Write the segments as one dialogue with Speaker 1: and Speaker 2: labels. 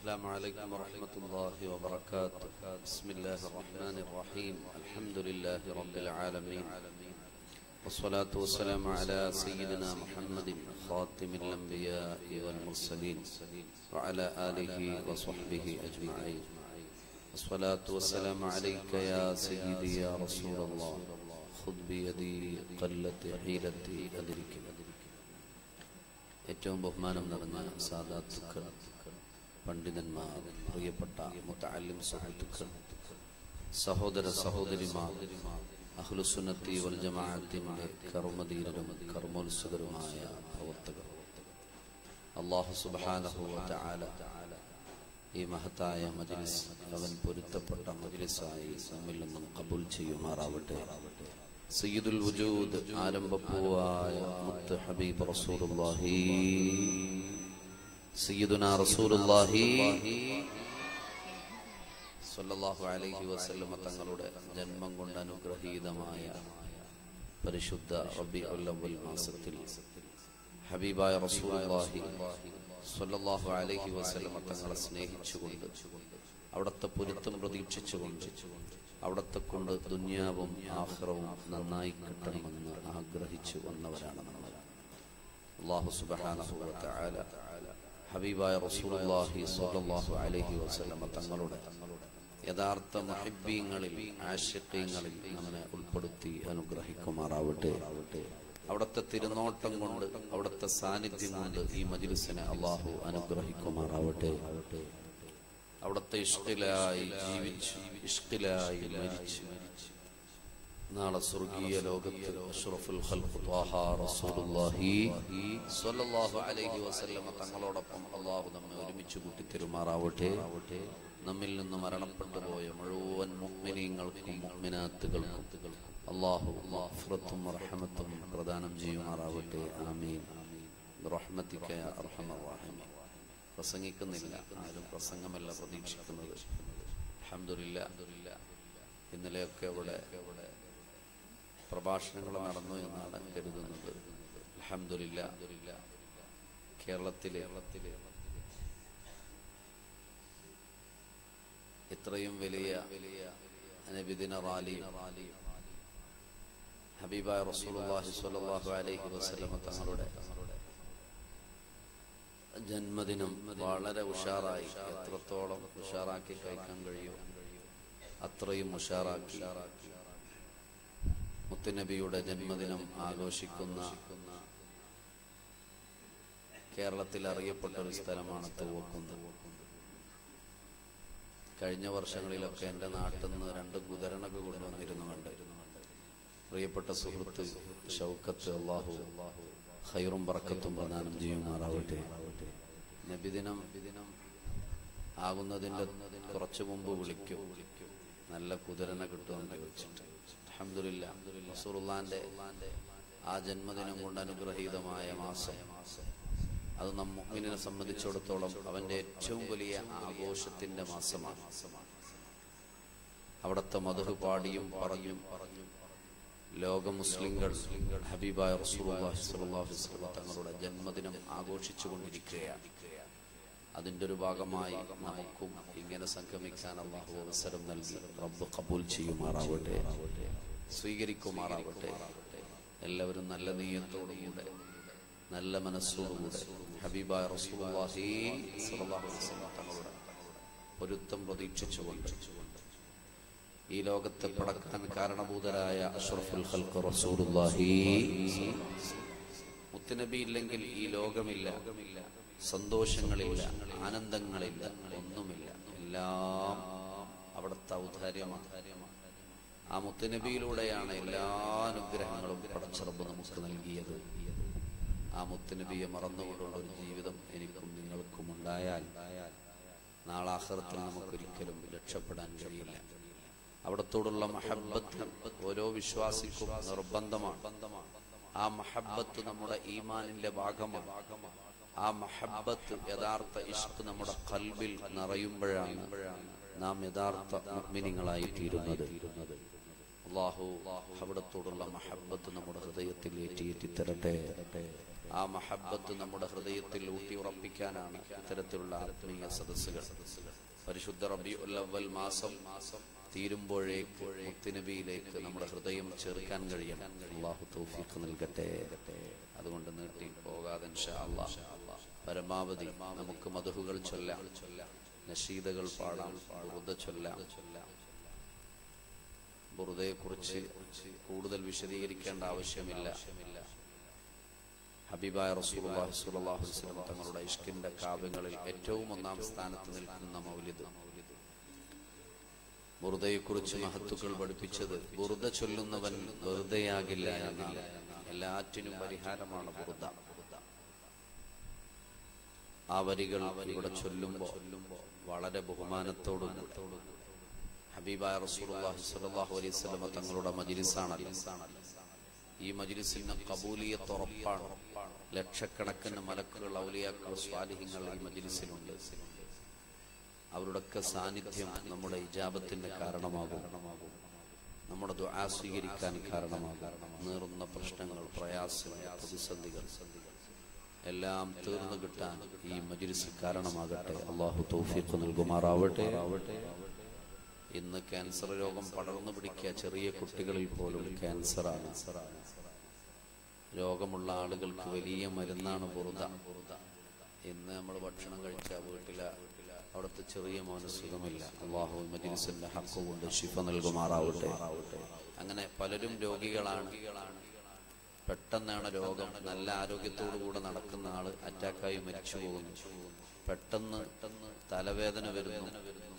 Speaker 1: السلام عليكم ورحمة الله وبركاته بسم الله الرحمن الرحيم الحمد لله رب العالمين والصلاة والسلام على سيدنا محمد خاتم الأنبياء والمرسلين وعلى آله وصحبه أجمعين الصلاة والسلام عليك يا سيدي يا رسول الله خذ بيدي قلت حيلتي أدرك ഏറ്റവും ബഹുമാനം നിറഞ്ഞ സാധാത്തുക്കൾ പണ്ഡിതന്മാർ പ്രിയപ്പെട്ട മുത്തല്ലിം സുഹൃത്തുക്കൾ സഹോദര സഹോദരിമാർ അഹ്ലുസുന്നത്തി വൽ ജമാഅത്തിന്റെ കർമ്മധീരരും കർമ്മോത്സുകരുമായ പ്രവർത്തകർ അള്ളാഹു സുബ്ഹാനഹു വ തആല ഈ മഹത്തായ മജ്ലിസ് അവൻ പൊരുത്തപ്പെട്ട മജ്ലിസായി നമ്മിൽ നിന്നും കബൂൽ ചെയ്യുമാറാവട്ടെ സയ്യിദുൽ വജൂദ് ആരംഭപ്പൂവായ മുത്ത് ഹബീബ് റസൂലുള്ളാഹി സയ്യിദുനാ റസൂലുള്ളാഹി സല്ലല്ലാഹു അലൈഹി വസല്ലമ തങ്ങളുടെ ജന്മം കൊണ്ട് അനുഗ്രഹീതമായ പരിശുദ്ധ റബീഉൽ അവ്വൽ മാസത്തിൽ ഹബീബായ റസൂലുള്ളാഹി സല്ലല്ലാഹു അലൈഹി വസല്ലമ തങ്ങളെ സ്നേഹിച്ചുകൊണ്ട് അവിടുത്തെ പൊരുത്തം പ്രതീക്ഷിച്ചുകൊണ്ട് അവിടത്തെ കൊണ്ട് ദുന്യാവും ആഹ്റവും നന്നായി കിട്ടണമെന്ന് ആഗ്രഹിച്ചു വന്നവരാണ് നമ്മൾ അള്ളാഹു സുബ്ഹാനഹു വ തആല ഹബീബായ റസൂലുള്ളാഹി സ്വല്ലല്ലാഹു അലൈഹി വസല്ലമ തങ്ങളുടെ യഥാർത്ഥ മുഹിബ്ബീങ്ങളിൽ ആശിഖീങ്ങളിൽ നമ്മെ ഉൾപ്പെടുത്തി അനുഗ്രഹിക്കുമാറാവട്ടെ അവിടുത്തെ തിരുനോട്ടം കൊണ്ട് അവിടുത്തെ സാന്നിധ്യം കൊണ്ട് ഈ മജ്ലിസിനെ അള്ളാഹു അനുഗ്രഹിക്കുമാറാവട്ടെ അവിടുത്തെ ഇഷ്കിലായി ജീവിച്ച് ഇഷ്കിലായി മരിച്ച് നാളെ സ്വർഗീയ ലോകത്ത് അഷ്റഫുൽ ഖൽഖ് ത്വാഹ റസൂലുള്ളാഹി സ്വല്ലല്ലാഹു അലൈഹി വസല്ലമ തങ്ങളോടൊപ്പം അള്ളാഹു നമ്മെ ഒരുമിച്ച് കൂട്ടി തെരുമാറാവട്ടെ നമ്മിൽ നിന്ന് മരണപ്പെട്ടു പോയ മുഴുവൻ മുഅ്മിനീങ്ങൾക്കും മുഅ്മിനാത്തുകൾക്കും അള്ളാഹു മഗ്ഫിറത്തും റഹ്മത്തും പ്രദാനം ചെയ്യുമാറാവട്ടെ ആമീൻ റഹ്മത്തിക യാ അർഹമർ റഹീമീൻ പ്രസംഗിക്കുന്നില്ല ആരും പ്രസംഗമല്ല പ്രതീക്ഷിക്കുന്നത് അഹമ്മദില്ല ഇന്നലെയൊക്കെ ഇവിടെ പ്രഭാഷണങ്ങൾ നടന്നു എന്നാണ് കരുതുന്നത് അഹമ്മദില്ല കേരളത്തിലെ ഇത്രയും വലിയ നബിദിന റാലി ഹബീബായ റസൂലുള്ളാഹി സ്വല്ലല്ലാഹു അലൈഹി വസല്ലമ തങ്ങളുടെ ജന്മദിനം വളരെ ഉഷാറായി എത്രത്തോളം ഉഷാറാക്കി കഴിക്കാൻ കഴിയും അത്രയും ഉഷാറാക്കി മുത്തുനബിയുടെ ജന്മദിനം ആഘോഷിക്കുന്ന കേരളത്തിൽ അറിയപ്പെട്ട ഒരു സ്ഥലമാണ് തൂവക്കുന്ന് കഴിഞ്ഞ വർഷങ്ങളിലൊക്കെ എൻ്റെ നാട്ടിൽ നിന്ന് രണ്ട് കുതിരണൊക്കെ കൊണ്ടുവന്നിരുന്നു കണ്ട് പ്രിയപ്പെട്ട സുഹൃത്ത് ഷൗക്കത്ത് അള്ളാഹു ഖൈറും ബറക്കത്തും പ്രദാനം ചെയ്യുമാറാവട്ടെ നബിദിനം ആകുന്നതിന്റെ കുറച്ചു മുമ്പ് വിളിക്കും നല്ല കുതിരനെ കിട്ടുമെന്ന് വെച്ചിട്ട് അഹമ്മദില്ല റസൂറുല്ലാന്റെ ആ ജന്മദിനം കൊണ്ട് അനുഗ്രഹീതമായ മാസം അത് നമ്മിനെ സംബന്ധിച്ചിടത്തോളം അവന്റെ ഏറ്റവും വലിയ ആഘോഷത്തിന്റെ മാസമാണ് അവിടുത്തെ മധു പാടിയും പറഞ്ഞും പറഞ്ഞും ലോക മുസ്ലിങ്ങൾ ഹബീബായ റസൂലുള്ളാഹി സ്വല്ലല്ലാഹു അലൈഹി വസല്ലം തങ്ങളുടെ ജന്മദിനം ആഘോഷിച്ചു കൊണ്ടിരിക്കുകയാണ് അതിന്റെ ഒരു ഭാഗമായി നമുക്കും ഇങ്ങനെ സംഗമിക്കാൻ അള്ളാഹു അവസരം നൽകി റബ്ബ് കബൂൽ ചെയ്യുമാറാവട്ടെ സ്വീകരിക്കുമാറാവട്ടെ എല്ലാവരും നല്ല നീയത്തോടുകൂടെ നല്ല മനസ്സോടുകൂടെ ഹബീബായ റസൂലുള്ളാഹി സ്വല്ലല്ലാഹു അലൈഹി വസല്ലം തങ്ങളുടെ പൊരുത്തം പ്രതീക്ഷിച്ചുകൊണ്ട് ഈ ലോകത്തെ പടക്കാൻ കാരണഭൂതരായ അഷ്റഫുൽ ഖൽഖ് റസൂലുള്ളാഹി മുത്തുനബി ഇല്ലെങ്കിൽ ഈ ലോകമില്ല സന്തോഷങ്ങളില്ല ആനന്ദങ്ങളില്ല ഒന്നുമില്ല എല്ലാം അവിടുത്തെ ഔദാര്യമാണ് ആ മുത്തുനബിയിലൂടെയാണ് എല്ലാ അനുഗ്രഹങ്ങളും പടച്ചിറപ്പ് നമുക്ക് നൽകിയത് ആ മുത്തുനബിയെ മറന്നുകൊണ്ടുള്ള ഒരു ജീവിതം എനിക്കും നിങ്ങൾക്കും ഉണ്ടായാൽ നാളാഹൃത്തിൽ നമുക്കൊരിക്കലും രക്ഷപ്പെടാൻ കഴിയില്ല അവിടത്തോടുള്ള മഹബത്ത് ഓരോ വിശ്വാസിക്കും നിർബന്ധമാണ് ആ മഹബത്ത് നമ്മുടെ ഈമാനിന്റെ ഭാഗമാണ് ആ മഹബത്ത് യഥാർത്ഥ ഇഷ്ക് നമ്മുടെ കൽബിൽ നിറയുമ്പോഴാണ് നാം യഥാർത്ഥ മുഅ്മിനീങ്ങളായി തീരുന്നത് അള്ളാഹു അവിടത്തോടുള്ള മഹബത്ത് നമ്മുടെ ഹൃദയത്തിൽ ഏറ്റിയേറ്റി തരട്ടെ ആ മഹബത്ത് നമ്മുടെ ഹൃദയത്തിൽ ഊട്ടിയുറപ്പിക്കാനാണ് ഇത്തരത്തിലുള്ള ആത്മീയ സദസ്സുകൾ പരിശുദ്ധ റബി ഉല്ലവൽ മാസം തീരുമ്പോഴേക്ക് മുത്തുനബിയിലേക്ക് നമ്മുടെ ഹൃദയം ചേർക്കാൻ കഴിയണം അള്ളാഹു തൗഫീഖ് നൽകട്ടെ അതുകൊണ്ട് നീട്ടി പോകാതെ ഇൻഷാ അല്ലാഹ് പരമാവധി നമുക്ക് മധുഹുകൾ ചൊല്ലാം നഷീദകൾ പാടാം ബുറുദ ചൊല്ലാം ബുറുദയെ കുറിച്ച് കൂടുതൽ വിശദീകരിക്കേണ്ട ആവശ്യമില്ല ഹബീബായ റസൂലുള്ളാഹി സ്വല്ലല്ലാഹു അലൈഹി വസല്ലം തങ്ങളുടെ ഇഷ്കിന്റെ കാവ്യങ്ങളിൽ ഏറ്റവും ഒന്നാം സ്ഥാനത്ത് നിൽക്കുന്ന മൗലിദ് ബുറുദയെക്കുറിച്ച് മഹത്തുക്കൾ പഠിപ്പിച്ചത് ബുറുദ ചൊല്ലുന്നവൻ വെറുതെയാകില്ല എന്നാണ് എല്ലാറ്റിനും പരിഹാരമാണ് ബുറുദ ആ വരികൾ ഇവിടെ ചൊല്ലുമ്പോൾ വളരെ ബഹുമാനത്തോടും ഹബീബായ റസൂലുള്ളാഹി സ്വല്ലല്ലാഹു അലൈഹി വസല്ലം തങ്ങളുടെ മജ്ലിസാണ് ഈ മജ്ലിസിന് കബൂലിയത്ത് ഉറപ്പാണ് ലക്ഷക്കണക്കിന് മലക്കുകൾ ഔലിയാക്കൾ സ്വാലിഹ്യങ്ങൾ ഈ മജ്ലിസിലുണ്ട് അവരുടെയൊക്കെ സാന്നിധ്യം നമ്മുടെ ഇജാബത്തിന് കാരണമാകും നമ്മുടെ ദുആ സ്വീകരിക്കാൻ കാരണമാകും നീറുന്ന പ്രശ്നങ്ങൾ പ്രയാസങ്ങൾ പ്രതിസന്ധികൾ എല്ലാം തീർന്നു കിട്ടാൻ ഈ മജ്ലിസ് കാരണമാകട്ടെ അള്ളാഹു തൗഫീഖ് നൽകുമാറാവട്ടെ ഇന്ന് ക്യാൻസർ രോഗം പടർന്നു പിടിക്കുക ചെറിയ കുട്ടികളിൽ പോലും ക്യാൻസറാണ് രോഗമുള്ള ആളുകൾക്ക് വലിയ മരുന്നാണ് ബുറുദ ഇന്ന് നമ്മൾ ഭക്ഷണം കഴിച്ച വീട്ടിലെ അവിടുത്തെ ചെറിയ മോന് സുഖമില്ല അള്ളാഹു മജിലിസിന്റെ ഹക്ക് കൊണ്ട് ശിഫ നൽകുമാറാവട്ടെ അങ്ങനെ പലരും രോഗികളാണ് പെട്ടെന്നാണ് രോഗം നല്ല ആരോഗ്യത്തോടു കൂടെ നടക്കുന്ന ആള് അറ്റാക്കായി മരിച്ചു പോകുന്നു പെട്ടെന്ന് തലവേദന വരുന്നു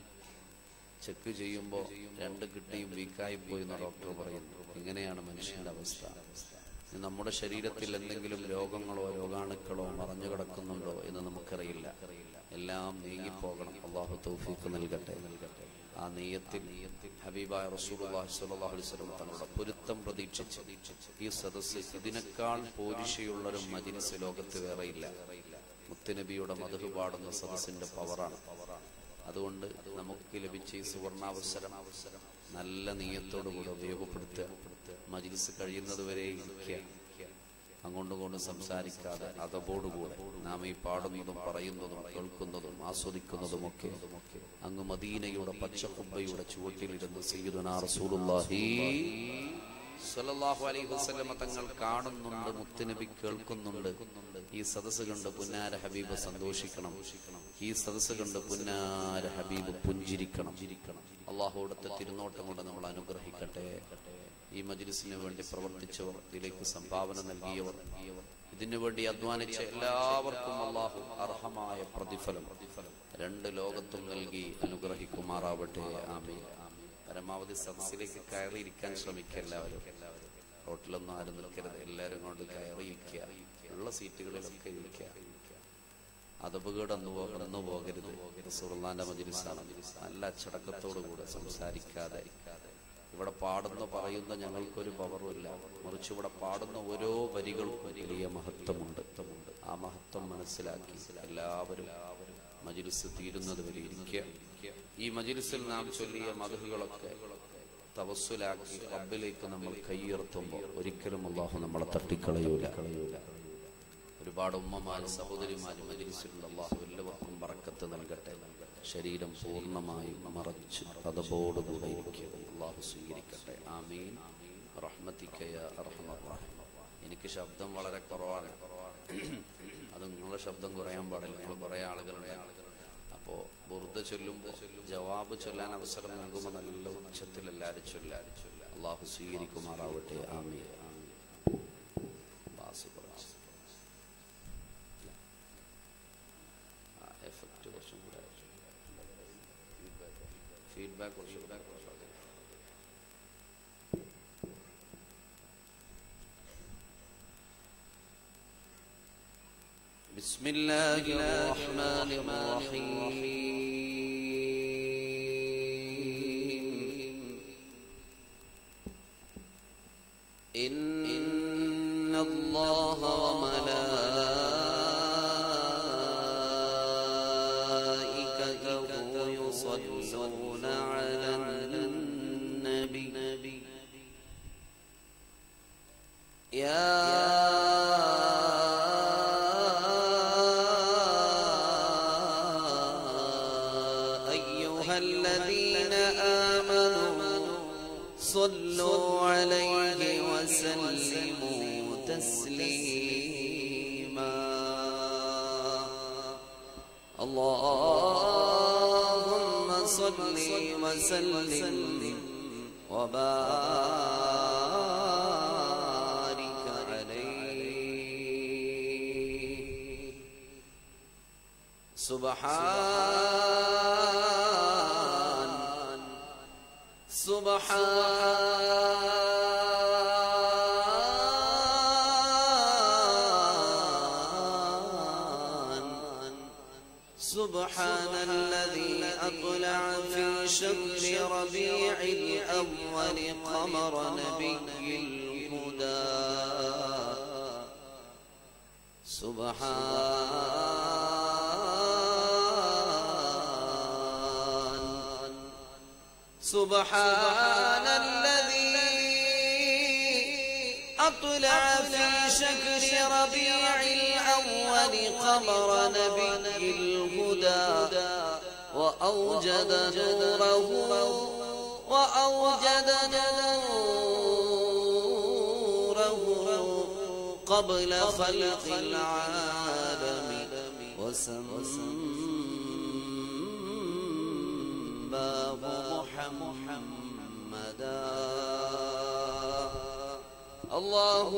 Speaker 1: ചെക്ക് ചെയ്യുമ്പോൾ രണ്ട് കിഡ്നിയും വീക്കായി പോയി എന്ന് ഡോക്ടർ പറയുന്നു ഇങ്ങനെയാണ് മനുഷ്യന്റെ അവസ്ഥ ഇനി നമ്മുടെ ശരീരത്തിൽ എന്തെങ്കിലും രോഗങ്ങളോ രോഗാണുക്കളോ മറഞ്ഞു കിടക്കുന്നുണ്ടോ എന്ന് നമുക്കറിയില്ല എല്ലാം നീങ്ങിപ്പോകണം അള്ളാഹു തൗഫീഖ് നൽകട്ടെ ആ നെയ്യത്തിൽ ഹബീബായ റസൂലുള്ളാഹി സ്വല്ലല്ലാഹു അലൈഹി വസല്ലം തങ്ങളുടെ പൊരുത്തം പ്രതീക്ഷിച്ച് ഈ സദസ്സ് ഇതിനേക്കാൾ പോരിശയുള്ള ഒരു മജിലിസ് ലോകത്ത് വേറെയില്ല മുത്തുനബിയുടെ മധു പാടുന്ന സദസ്സിന്റെ പവറാണ് അതുകൊണ്ട് നമുക്ക് ലഭിച്ച ഈ സുവർണാവസരം നല്ല നീയത്തോടുകൂടെ ഉപയോഗപ്പെടുത്തുക മജിലിസ് കഴിയുന്നത് വരെ ഇരിക്കുക അങ്ങോട്ടും ഇങ്ങോട്ടും സംസാരിക്കാതെ അതപോടുകൂടെ നാം ഈ പാടുന്നതും പറയുന്നതും കേൾക്കുന്നതും ആസ്വദിക്കുന്നതുമൊക്കെ അങ്ങ് മദീനയുടെ പച്ചക്കുബ്ബയുടെ ചുവട്ടിലിരുന്ന് സയ്യിദുനാ റസൂലുള്ളാഹി സ്വല്ലല്ലാഹു അലൈഹി വസല്ലമ തങ്ങൾ കാണുന്നുണ്ട് മുത്തുനബി കേൾക്കുന്നുണ്ട് ഈ സദസ്സ് കണ്ട് പുന്നാര ഹബീബ് സന്തോഷിക്കണം ഈ സദസ്സ് കണ്ട് പുന്നാര ഹബീബ് പുഞ്ചിരിക്കണം അള്ളാഹുവിടുത്തെ തിരുനോട്ടം കൊണ്ട് നമ്മൾ അനുഗ്രഹിക്കട്ടെ ഈ മജ്ലിസിന് വേണ്ടി പ്രവർത്തിച്ചവർ ഇതിലേക്ക് സംഭാവന നൽകിയവർ ഇതിനു വേണ്ടി അധ്വാനിച്ച എല്ലാവർക്കും അള്ളാഹു അർഹമായ പ്രതിഫലം രണ്ട് ലോകത്തും നൽകി അനുഗ്രഹിക്കുമാറാവട്ടെ ആമീൻ പരമാവധി സദസ്സിലേക്ക് കയറിയിരിക്കാൻ ശ്രമിക്കുക എല്ലാവരും റോട്ടിലൊന്നും ആരും നിൽക്കരുത് എല്ലാവരും കൊണ്ട് കയറിയിരിക്കുക ഉള്ള സീറ്റുകളിലൊക്കെ ഇരിക്കുക അതപകടന്നു കടന്നു പോകരുത് റസൂലുള്ളാന്റെ മജ്ലിസാണ് നല്ല അച്ചടക്കത്തോടുകൂടെ സംസാരിക്കാതെ ഇവിടെ പാടുന്ന പറയുന്ന ഞങ്ങൾക്കൊരു പവറുമില്ല മറിച്ച് ഇവിടെ പാടുന്ന ഓരോ വരികൾക്കും വലിയ മഹത്വമുണ്ട് ആ മഹത്വം മനസ്സിലാക്കി എല്ലാവരും മജിലിസ് തീരുന്നത് വരെ ഇരിക്കുക ഈ മജിലിസിൽ നാം ചൊല്ലിയ മധുകളൊക്കെ തവസ്സുലാക്കി റബ്ബിലേക്ക് നമ്മൾ കൈയുയർത്തുമ്പോൾ ഒരിക്കലും അള്ളാഹു നമ്മളെ തട്ടിക്കളയൂല ഒരുപാട് ഉമ്മമാര് സഹോദരിമാര് മജിലിസിലുള്ള അള്ളാഹു എല്ലാവർക്കും പറക്കത്ത് നൽകട്ടെ ശരീരം പൂർണ്ണമായും മറച്ച് പദബോടുകൂടെ ഇരിക്കുക അള്ളാഹു സ്വീകരിക്കട്ടെ ആമീൻ റഹ്മത്തിക്കയ അർഹമറാഹിം എനിക്ക് ശബ്ദം വളരെ കുറവാണ് അത് നിങ്ങളുടെ ശബ്ദം കുറയാൻ പാടില്ല നിങ്ങൾ കുറേ ആളുകളുടെ അപ്പോ ബുർദ ചൊല്ലുമ്പോൾ ജവാബ് ചൊല്ലാൻ അവസരം നൽകുമ്പോൾ നല്ല ഉച്ചത്തിൽ എല്ലാവരും ചൊല്ലാൻ അള്ളാഹു സ്വീകരിക്കുമാറാവട്ടെ ആമീൻ ബാസ് കുറച്ച് എഫക്റ്റ് കുറച്ചും കൂടെ ഫീഡ്ബാക്ക് കുറച്ചും കൂടെ بسم الله الرحمن الرحيم إن الله وملائكته يصلون على النبي يا أيها الذين آمنوا صلوا عليه وسلموا تسليما اللهم صل وسلم وبارك عليه سبحان سبحان سبحان الذي أطلع في شهر ربيع الأول قمر نبي الهدى سبحان سبحان الذي أطلع في شهر ربيع الأول قمر نبي الهدى وأوجد نوره وأوجد نوره قبل خلق العالم وسماه محمدا الله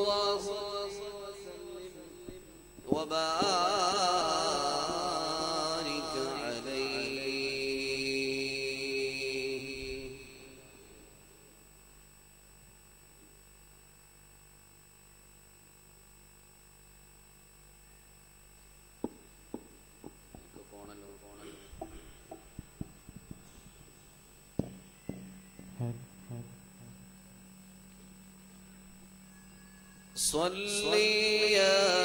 Speaker 1: وبارك عليه صل يا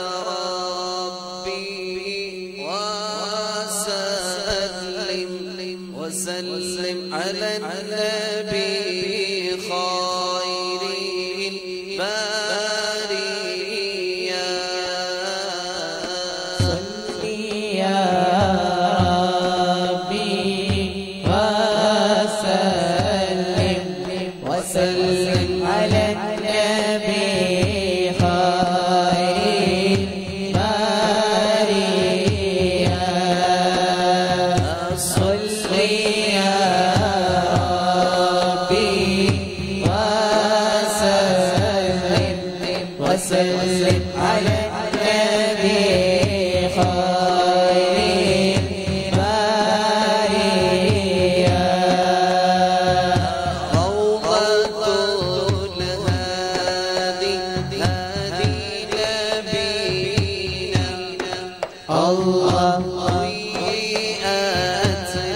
Speaker 1: ربي وسلم وسلم على النبي خير البرية
Speaker 2: يا ربي وسلم وسلم على النبي خير البرية صل يا ربي وسلم وسلم على النبي خير البرية
Speaker 1: روضة الهادي هادي نبينا
Speaker 2: الله
Speaker 1: ضيئت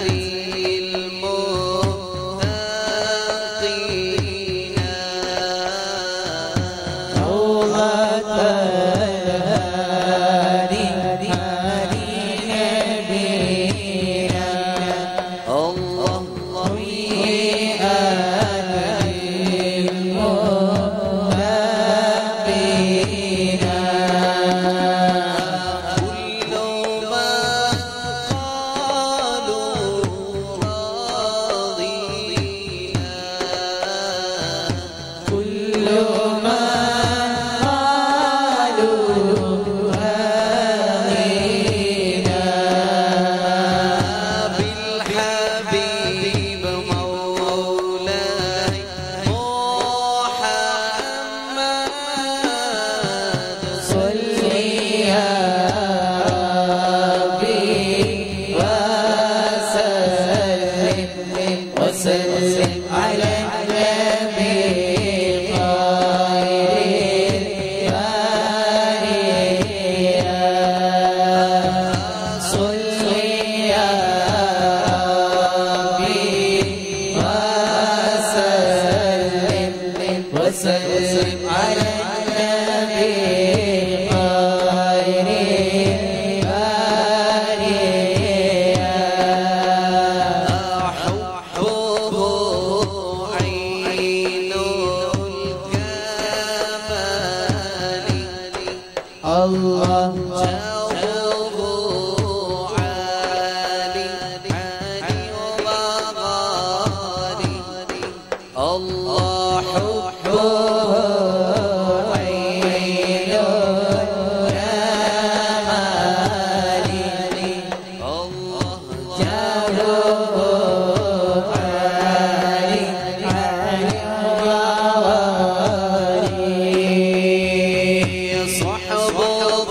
Speaker 1: صحبه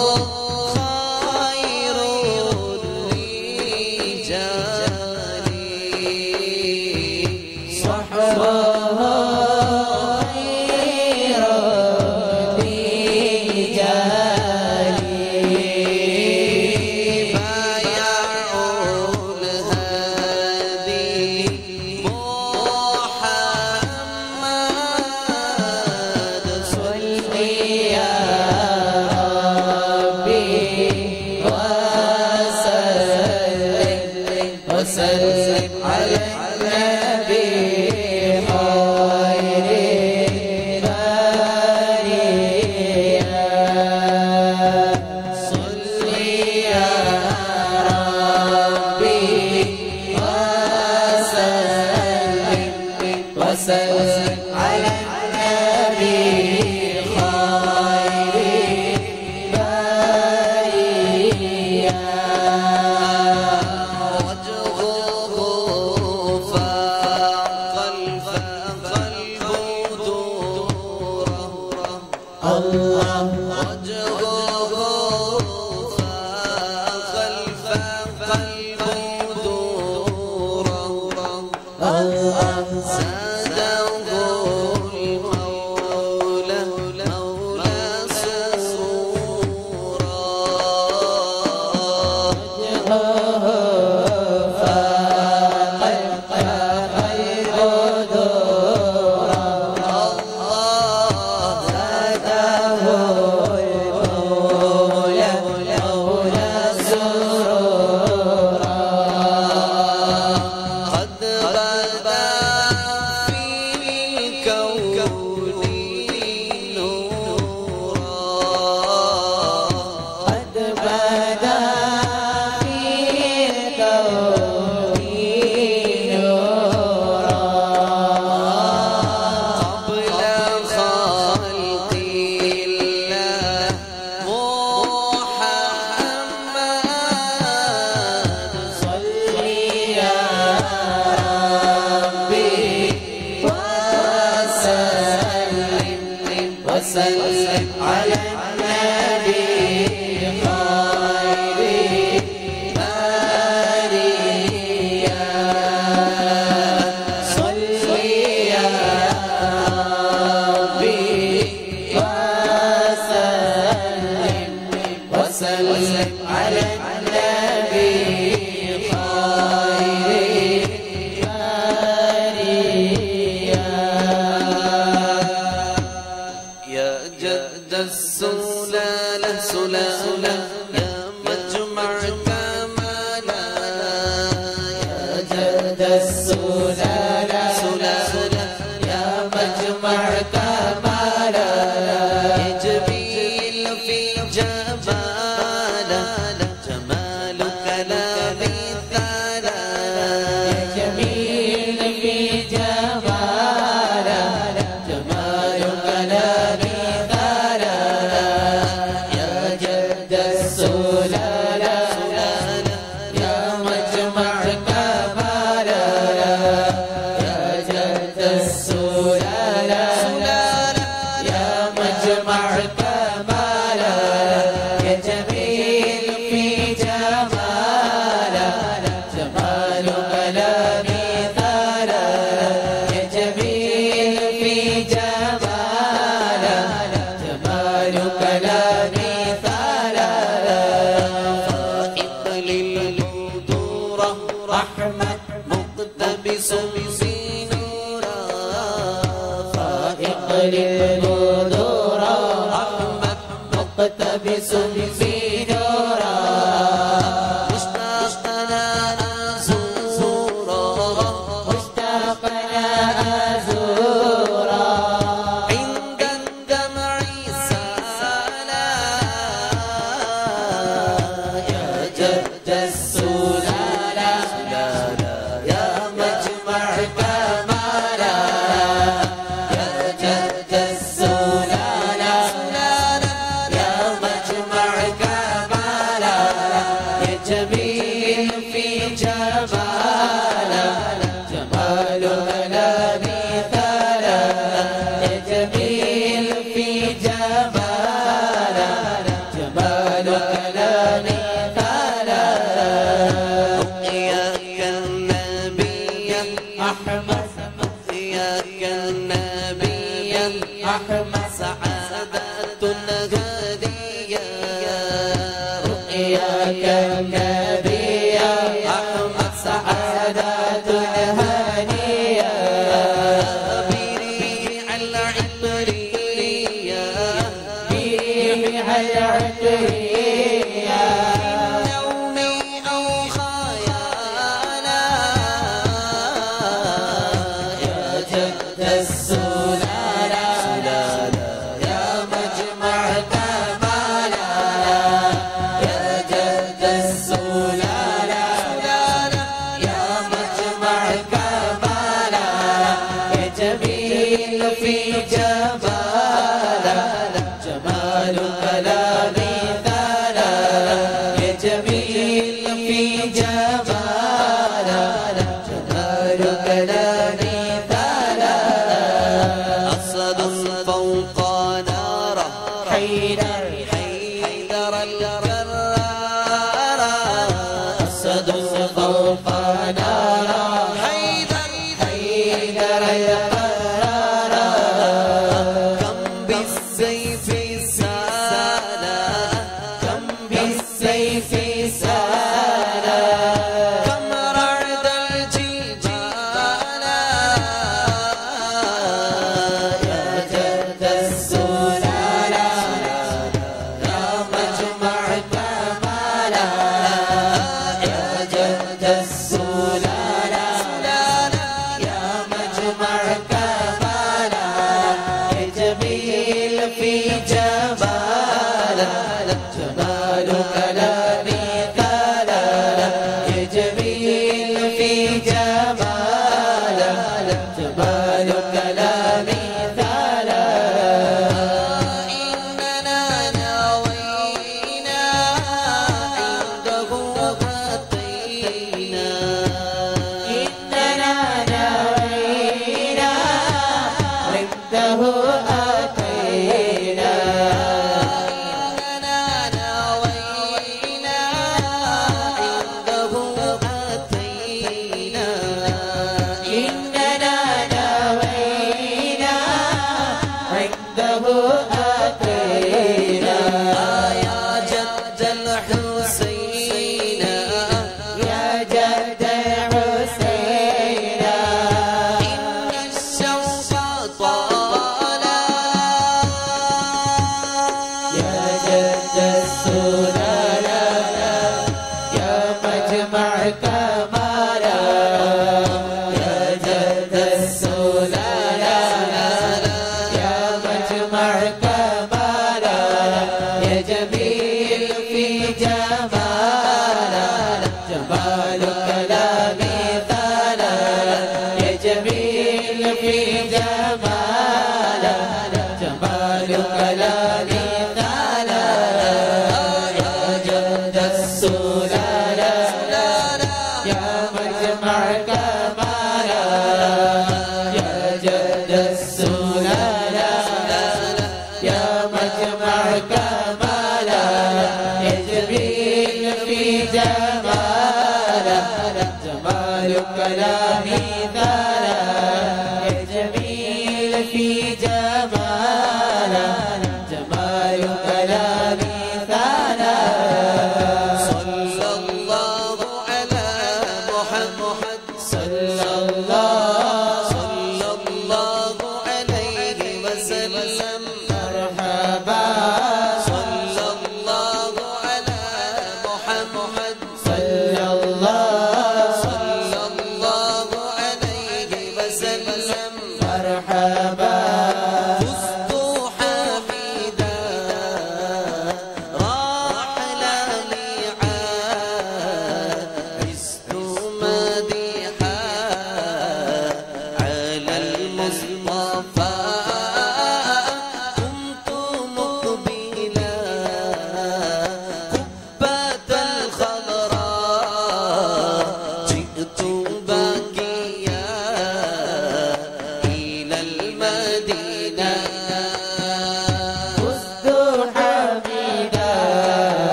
Speaker 1: خير الرجال
Speaker 2: صحبه خير الرجال
Speaker 1: بايعوا الهادي محمد
Speaker 2: صل يا ربي وسلم وسلم على النبي خير البرية صل يا ربي وسلم وسلم على النبي خير
Speaker 1: وجهه فاق الفاق البدور
Speaker 2: الله
Speaker 1: وجهه فاق الفاق البدور
Speaker 2: الله
Speaker 1: زاده المولى مولى سرورا قد بدا في الكون نورا
Speaker 2: قد بدا في كوني نورا
Speaker 1: قبل خلق الله محمد
Speaker 2: صل يا ربي وسلم وسلم على النبي خير البرية صل يا ربي وسلم وسلم على النبي خير
Speaker 1: يا جد السلالة سلالة يا مجمع كمالا يا
Speaker 2: جد السلالة
Speaker 1: سلالة
Speaker 2: يا مجمع كمالا
Speaker 1: جميل في جمالا جمالك لا مثالا
Speaker 2: جميل في جمالا جمالك لا مثالا يا جد السلالة يا مجمع كمالا يا جد السلالة يا مجمع كمالا يا جميل في جمالا جمالك لا مثالا يا جميل في جمالا جمالك لا مثالا
Speaker 1: فائق للبدورة
Speaker 2: رحمة
Speaker 1: مقتبس بنورا
Speaker 2: فائق للبدور رحمة مقتبس في نورا
Speaker 1: مشتاقنا زورا
Speaker 2: مشتاقنا أزورا
Speaker 1: عند الدمع سالا
Speaker 2: يا جد السلالة يا مجمع كمالا يا جد السلالة يا مجمع هنية
Speaker 1: بريح العطرية
Speaker 2: ريح العطرية
Speaker 1: نومي أو خيالا
Speaker 2: يا جد السلالة يا مجمع كمالا يا جد السلالة يا مجمع كمالا يا جميل في جمالا جمالك لا مثالا يا جميل في جمالا جمالك لا مثالا
Speaker 1: أسد فوق ناره
Speaker 2: حيدر
Speaker 1: حيدر الكرارة
Speaker 2: أسد فوق نارا
Speaker 1: حيدر
Speaker 2: حيدر القرارا
Speaker 1: كم بالسيف سالا
Speaker 2: كم بالسيف سالا
Speaker 1: كم رعد الجبال
Speaker 2: يا جد السلالة يا مجمع كمالا يا جد السلالة يا مجمع كمالا يا جميل في جمالا جمالك لا مثالا يا جميل في جمالا جمالك لا مثالا
Speaker 1: إننا نوينا عنده أتينا
Speaker 2: إننا نوينا عنده أتينا
Speaker 1: إننا نوينا عنده أتينا
Speaker 2: إننا نوينا عنده أتينا
Speaker 1: يا جد الحسين
Speaker 2: يا جد الحسين
Speaker 1: إن الشوق طالا
Speaker 2: يا جد السلالة يا مجمع كمالا يا جد السلالة يا مجمع كمالا يا جميل في جمالا جمالك لا مثالا يا جميل في جمالا جمالك لا مثالا يا جد السلالة يا مجمع كمالا يا جد السلالة يا مجمع كمالا يا جميل في جمالا جمالك لا مثالا يا جميل في جمالا جمالك لا مثالا
Speaker 1: صلى الله على محمد
Speaker 2: صلى الله
Speaker 1: صلى الله عليه وسلم
Speaker 2: مرحبا
Speaker 1: صلى الله على محمد
Speaker 2: صلى الله
Speaker 1: صلى الله عليه وسلم
Speaker 2: مرحبا
Speaker 1: فزت حميدا راح لا ميعاد عزت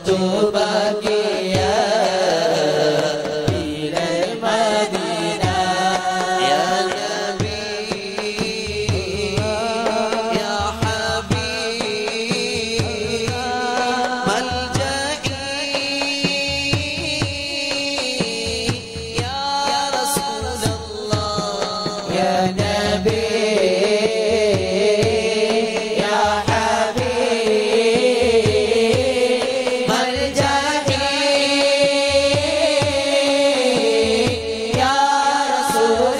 Speaker 2: عدت باقيا إلى المدينة
Speaker 1: يا نبي يا حبيب ملجئي يا رسول الله
Speaker 2: يا نبي يا حبيب ملجئي يا رسول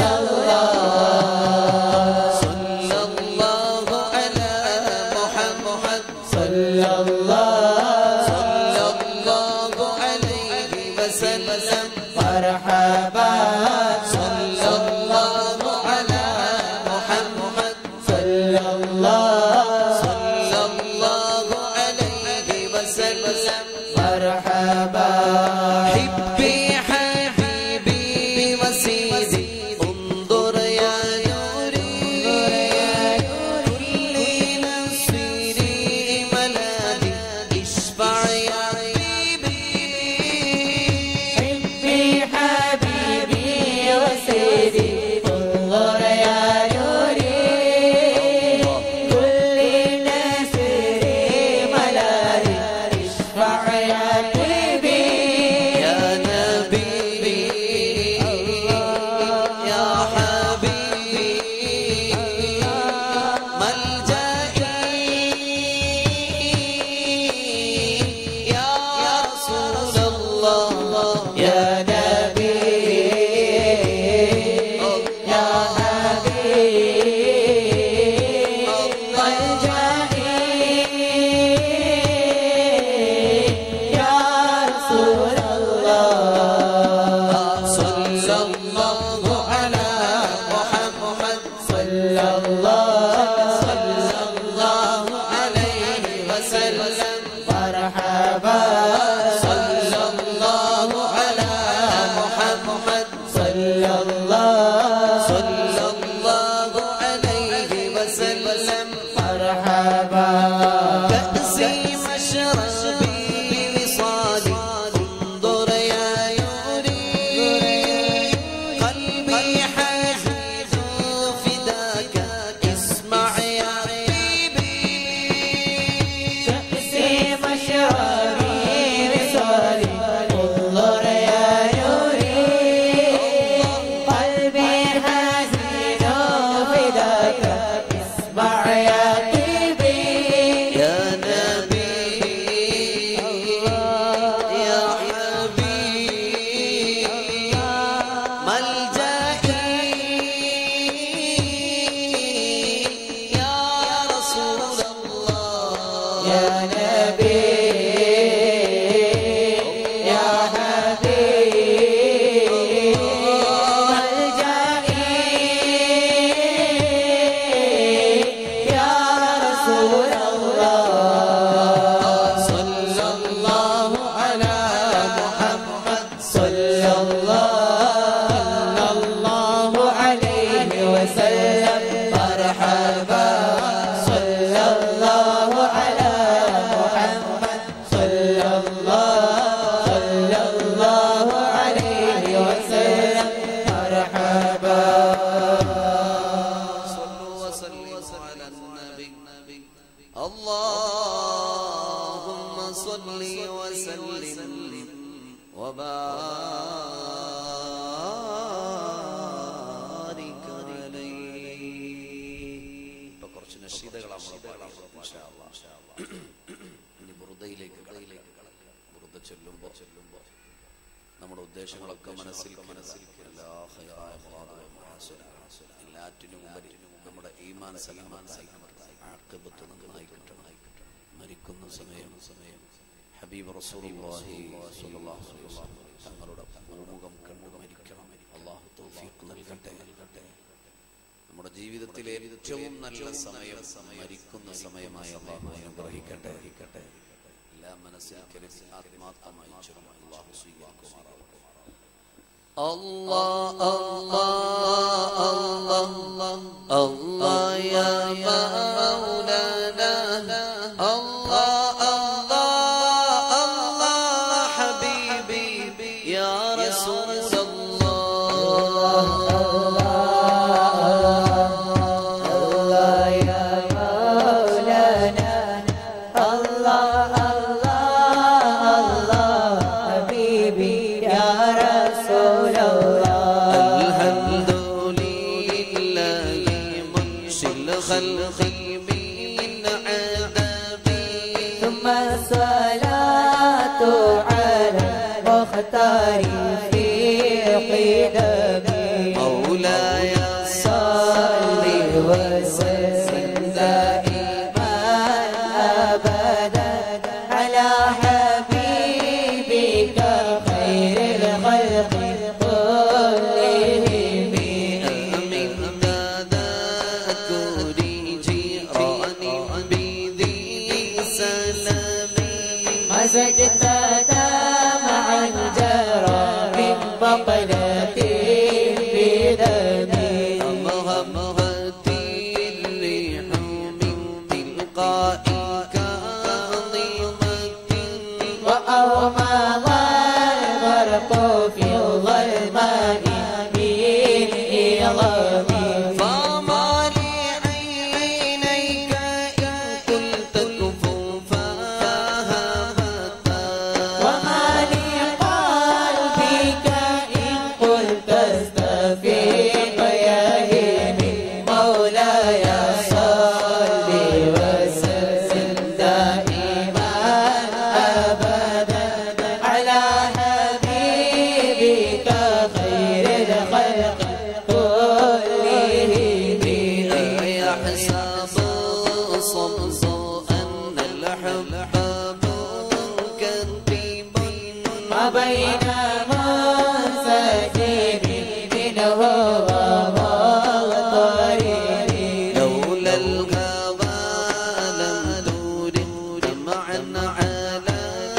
Speaker 2: الله
Speaker 1: صلى الله على محمد
Speaker 2: صلى الله
Speaker 1: صلى الله عليه وسلم
Speaker 2: مرحبا
Speaker 1: صلى الله على محمد
Speaker 2: صلى الله
Speaker 1: صلى الله عليه وسلم
Speaker 2: مرحبا
Speaker 1: حبي حبيبي وسيدي انظر يا نوري كل نصيري ملاذي اشفع يا حبيبي
Speaker 2: حبي حبيبي وسيدي انظر يا نوري كل نسري ملاذي اشفع يا حبيبي
Speaker 1: يا نبي يا حبيبي ملجئي يا رسول الله
Speaker 2: يا نبي يا حبيب ملجئي يا رسول الله
Speaker 1: صلى الله على محمد
Speaker 2: صلى الله
Speaker 1: صلى الله عليه وسلم
Speaker 2: مرحبا
Speaker 1: صلى الله على محمد
Speaker 2: صلى الله
Speaker 1: صلى الله عليه وسلم
Speaker 2: مرحبا
Speaker 1: كأسي مشربي بوصالي انظر يا نوري قلبي حزين فداك اسمع يا حبيبي
Speaker 2: كأسي مشربي وصالي انظر يا نوري قلبي حزين فداك اسمع يا طيبي
Speaker 1: يا نبي يا حبيب ملجئي يا رسول الله
Speaker 2: يا نبي يا حبيب ملجئي يا رسول الله
Speaker 1: صلى الله على محمد
Speaker 2: صلى الله الله عليه وسلم مرحبا صلى الله على محمد صلى الله صلى الله عليه وسلم مرحبا
Speaker 1: صلوا وسلموا على النبي اللهم صل وسلم وبارك عليه ഇപ്പൊ കുറച്ച് നഷീദകളാണ് നമ്മൾ പാടിയത്. ഇൻഷാ അല്ലാ. ഇനി ബുറുദയിലേക്ക് കടയിലേക്ക് കടക്കാം ബുറുദ ചൊല്ലുമ്പോ ചൊല്ലുമ്പോ നമ്മുടെ ഉദ്ദേശങ്ങളൊക്കെ മനസ്സിൽ മനസ്സിൽ എല്ലാ ഹൈറായ മുറാദുകളും ആസുരങ്ങളും എല്ലാറ്റിനും ഉപരി നമ്മുടെ ഈമാൻ സലമാനായി ആക്കബത്ത് നന്നായി കിട്ടണം മരിക്കുന്ന സമയം സമയം ഹബീബ് റസൂലുള്ളാഹി സ്വല്ലല്ലാഹു അലൈഹി വസല്ലം തങ്ങളുടെ മുഖം കണ്ടു മരിക്കണം അള്ളാഹു തൗഫീഖ് നൽകട്ടെ നൽകട്ടെ നമ്മുടെ ജീവിതത്തിലെ ഏറ്റവും നല്ല സമയം മരിക്കുന്ന സമയമായി അള്ളാഹു അനുഗ്രഹിക്കട്ടെ എല്ലാ മനസ്സിൽ കരുതി ആത്മാർത്ഥമായി ചൊല്ലുക. അള്ളാഹു സ്വീകരിക്കുമാറാവട്ടെ الله الله الله الله يا مولانا الله الله
Speaker 2: والصلاة على المختار في قدمي
Speaker 1: مولاي
Speaker 2: صل وسلم دائما ابدا على حبيبك خير الخلق كلهم
Speaker 1: من تذكري جيراني بذي سلامي
Speaker 2: مزجت دمعا جرى من بقلتي بدمي
Speaker 1: همهت الريح من تلقاء كاظمة
Speaker 2: وأومض الغرق في الظلماء بالإظام
Speaker 1: فما لعينيك إن قلت كفوفاها
Speaker 2: وما لقلبك إن قلت استفيق يا هيمي مولاي صل وسلم دائما أبدا على حبيبك خير الخلق كلهم
Speaker 1: يحسب صمص أن الحب منكتب
Speaker 2: ما بين منسجم منه ومضطرب
Speaker 1: لولا الهوى لم تورد دمعا على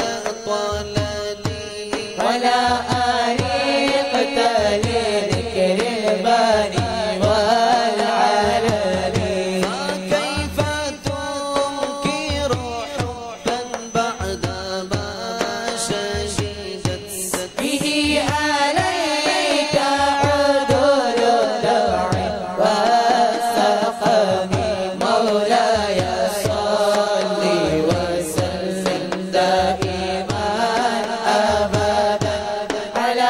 Speaker 1: طلالي
Speaker 2: ولا أريقت لذكر الباني والعلم
Speaker 1: فكيف تنكر حبا بعد ما شهدت
Speaker 2: به عليك عدول الدوع والسقم مولاي صل وسلم دائما أبدا على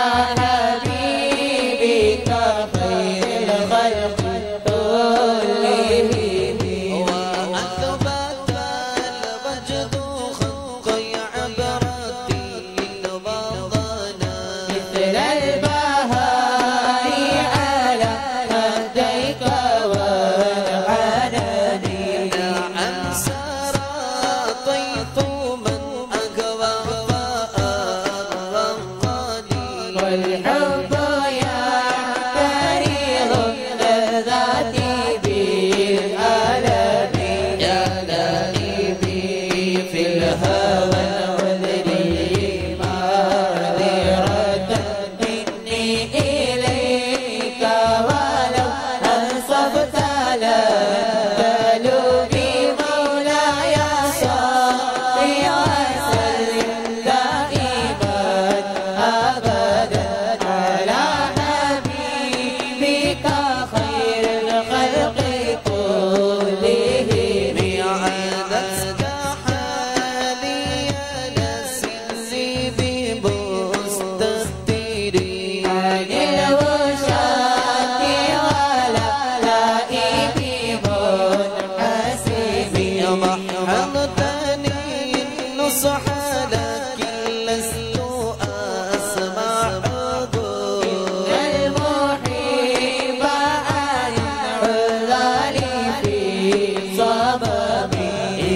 Speaker 2: حبيبك خير الخلق كلهم
Speaker 1: وأثبت الوجد خلقي عبرتي الوضنا
Speaker 2: مثل البهار على خديك والعناني
Speaker 1: عن سراطيت من أقوى فأرقني
Speaker 2: والحب يعترض لذاتي بالألم يا نائبي في الهوى عذري معذرة مني إليك ولو أنصفت لن تلومي مولاي صل وسلم دائما أبدا على حبيبك خير الخلق كلهم
Speaker 1: عادتك حالي نسلي بمستهتري
Speaker 2: عن الوشاة ولا لائم منحسب
Speaker 1: يا محمدني النصح لكن لست أسمع عذور
Speaker 2: المحب عن عذالي في صممي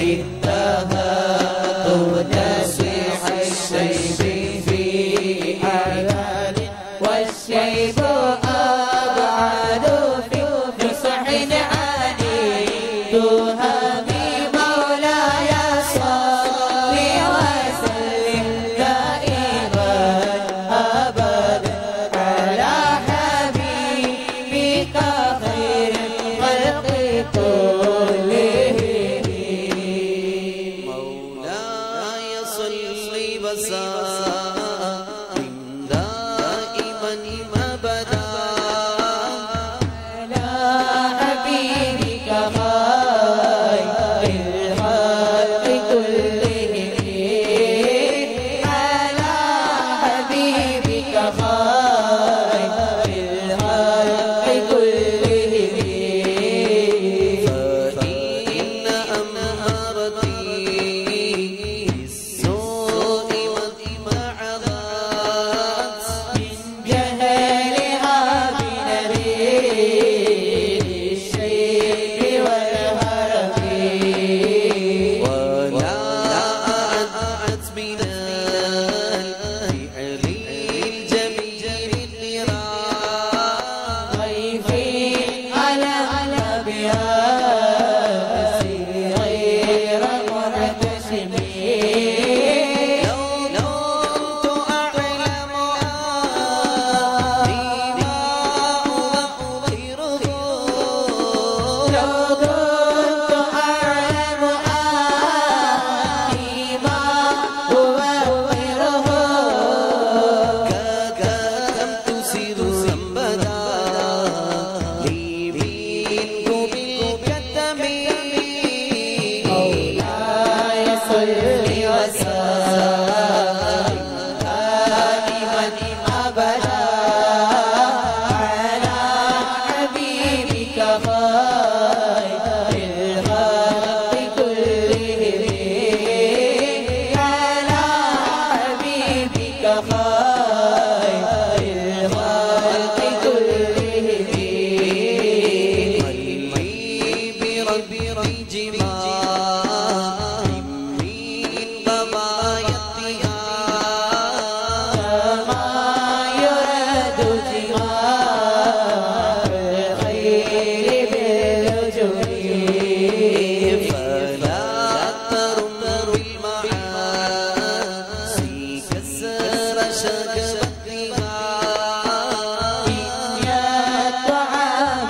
Speaker 2: انتهت نسيح الشيب في حلال والشيب أبعد في نصح عني تهمي مولاي صل وسلم دائما أبدا على حبيبك خير الخلق كلهم
Speaker 1: مولاي صل وسلم دائما أبدا
Speaker 2: على حبيبك خير الخلق كلهم على حبيبك خير الخلق كلهم
Speaker 1: فإن أمهرتي
Speaker 2: صل وسلم دائما أبدا على حبيبك خير الخلق كلهم على حبيبك خير الخلق كلهم
Speaker 1: بربي جماع من بمايا
Speaker 2: ما يراد جماع الخير بالوجود
Speaker 1: فلا ترم بالمعاصي كسر شكوتها
Speaker 2: يا الطعام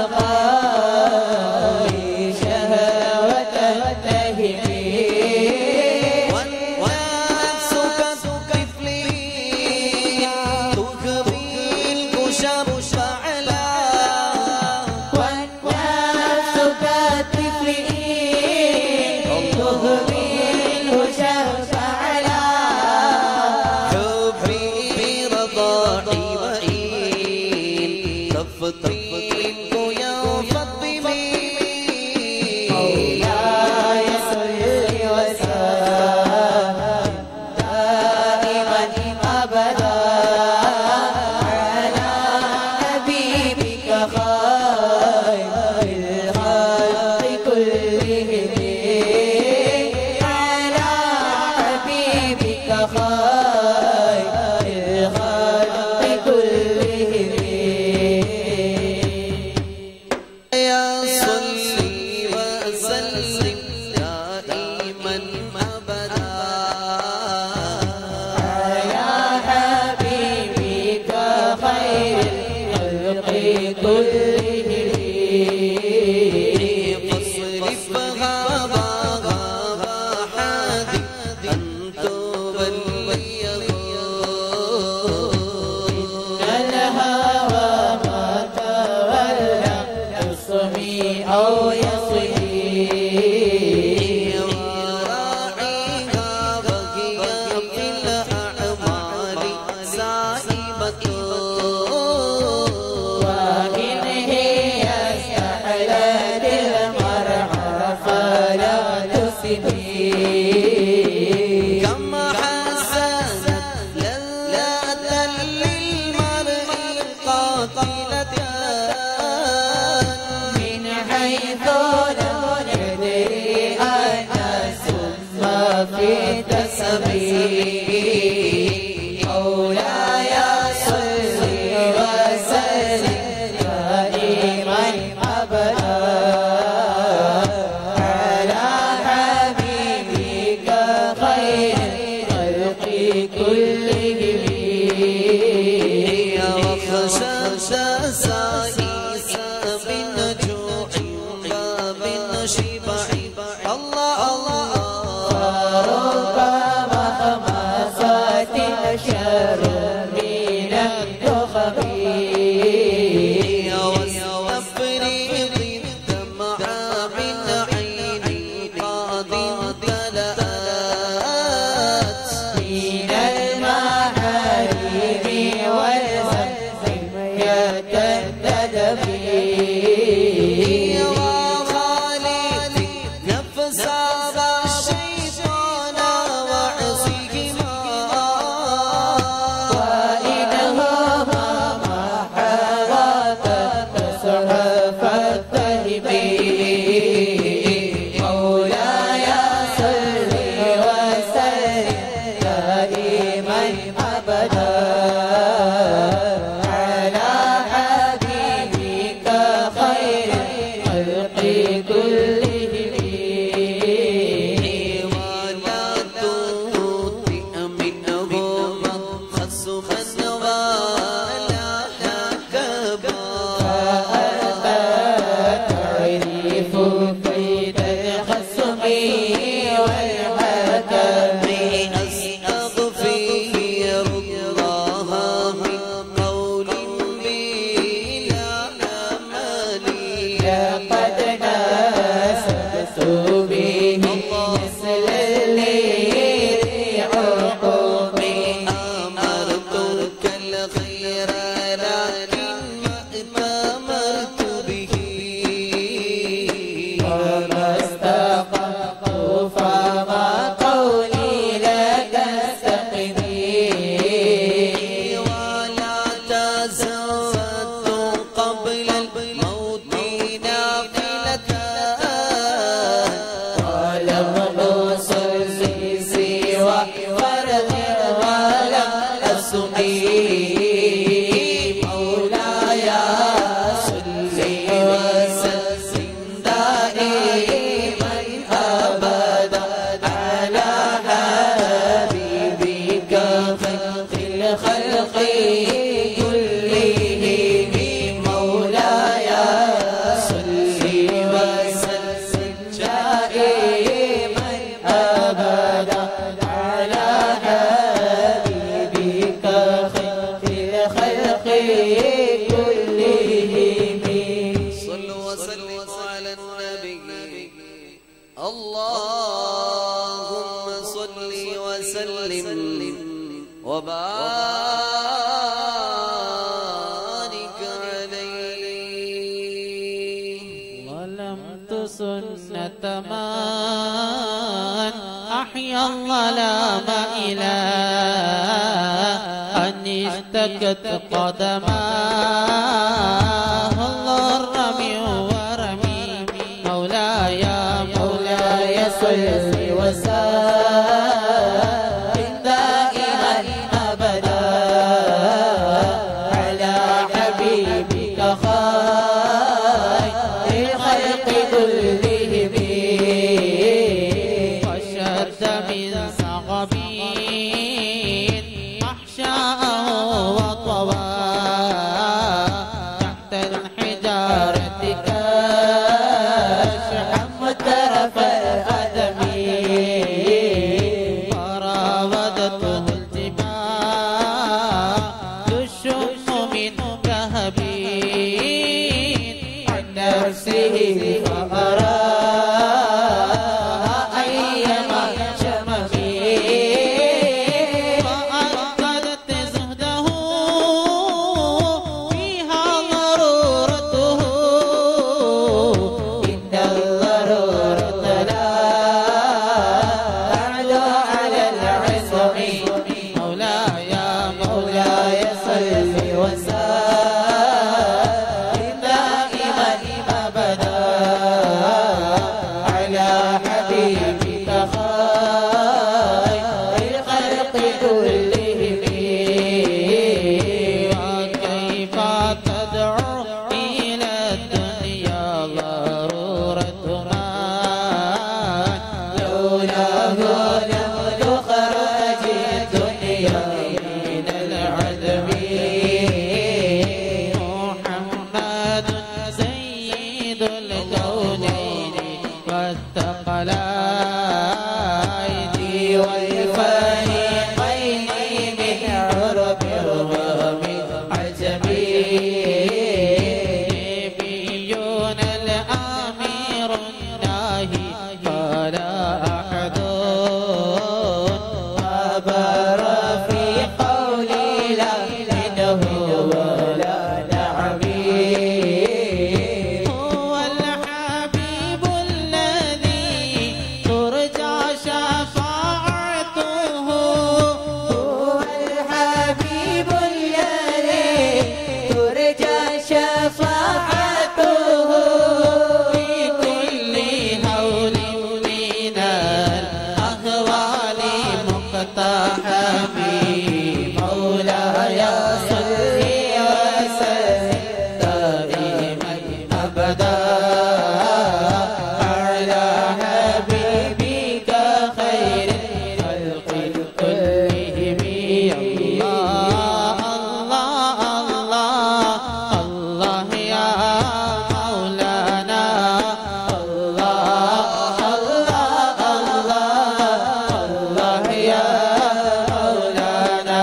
Speaker 2: يقاوي شهوة التهميم
Speaker 1: والنفس كالطفل تخبي الكشب فعلا
Speaker 2: والناس كالطفل تهمي الهشام فعلا
Speaker 1: حبي رضاعي وإن تفطينك يا فاطمي
Speaker 2: مولاي صل وسلم دائما ابدا على حبيبك خير الخلق كلهم على حبيبك خير الخلق كلهم
Speaker 1: يا صلي وسلم دائما أبدا
Speaker 2: يا حبيبك خير الخلق كلهم
Speaker 1: فاصرفها ضاغا حادي أن توليه
Speaker 2: الهوى ما تولى يصمي أو يصير
Speaker 1: وراعيها وهي في الأعمال سائبة
Speaker 2: وإن هي استحلت المرعى فلا تسمي
Speaker 1: كما حسنت لذة للمرء قاتلة
Speaker 2: من حيث لم يدري أن ثم في تسبيح مولاي صل وسلم دائما أبدا على حبيبك خير الخلق كلهم
Speaker 1: وخشى سائس من جوع ومن شبع الله الله
Speaker 2: فرب مخمصات أشر من النخب
Speaker 1: واستفرغ الدمع من عيني قد امتلأت
Speaker 2: من
Speaker 1: وصل وسلم وبارك عليه
Speaker 2: ظلمت سنة من أحيا الظلام إلى أن اشتكت قدماه الضر من ورمي مولاي مولاي صل وسلم دائما أبدا على حبيبك خير الخلق كلهم وشد من صغبين أحشاءه وطوى تحت الحجارة كاشحا مترف الأدم فراودته الجبال تشم من ذهب عن نفسه فأراها أيما شمم وأنقذت زهده فيها ضرورته إن الضرورة لا تعلو على العصم مولاي مولاي صل وسلم دائما أبدا على حبيبك خير الخلق كلهم وكيف تدعو إلى الدنيا ضرورة ما لولاه لم تخرج الدنيا من العدم محمد سيد الكونين والثقلين والفريقين من عرب ومن عجم نبينا الأمير الناهي فلا أحد عبر في قولي لا منه ولا نعمي هو الحبيب الذي ترجى شفاعته هو الحبيب الذي ترجى شفاعته في كل هول من الأهوال مقتحمي مولاي صل وسلم دائما أبدا على حبيبك خير الخلق كلهم الله الله الله الله يا مولانا الله الله الله الله يا مولانا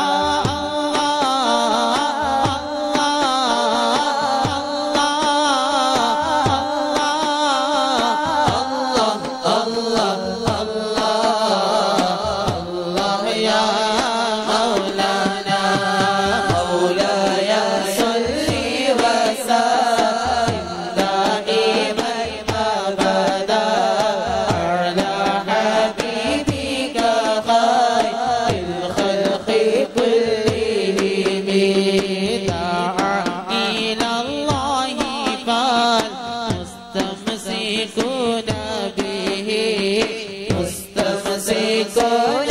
Speaker 2: الله يا مولانا مولاي صل وسلم دائما ابدا على حبيبك خير الخلق كلهم دعا الى الله فالمستمسكون به مستمسكون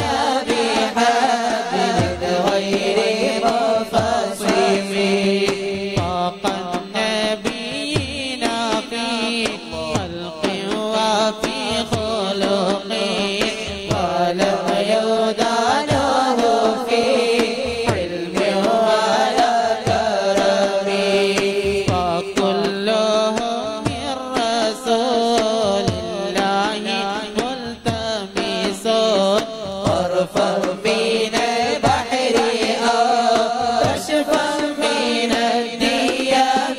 Speaker 2: بحبل غير منفصم فوق النبيين في خلق وفي خلق ولم يدانه في علم ولا كرم فكلهم من رسول الله ملتمس غرفا من البحر أو كشفا من الدياب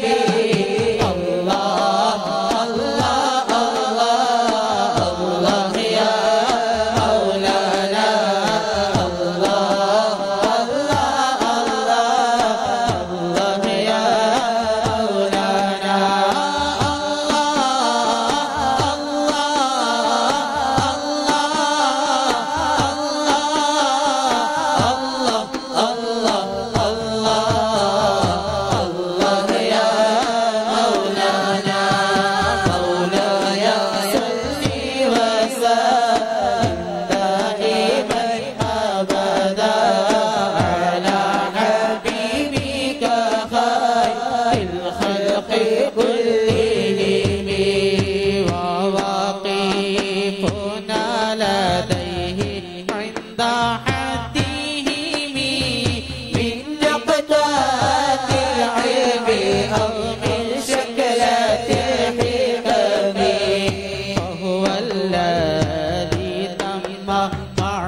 Speaker 2: الله الله الله الله يا مولانا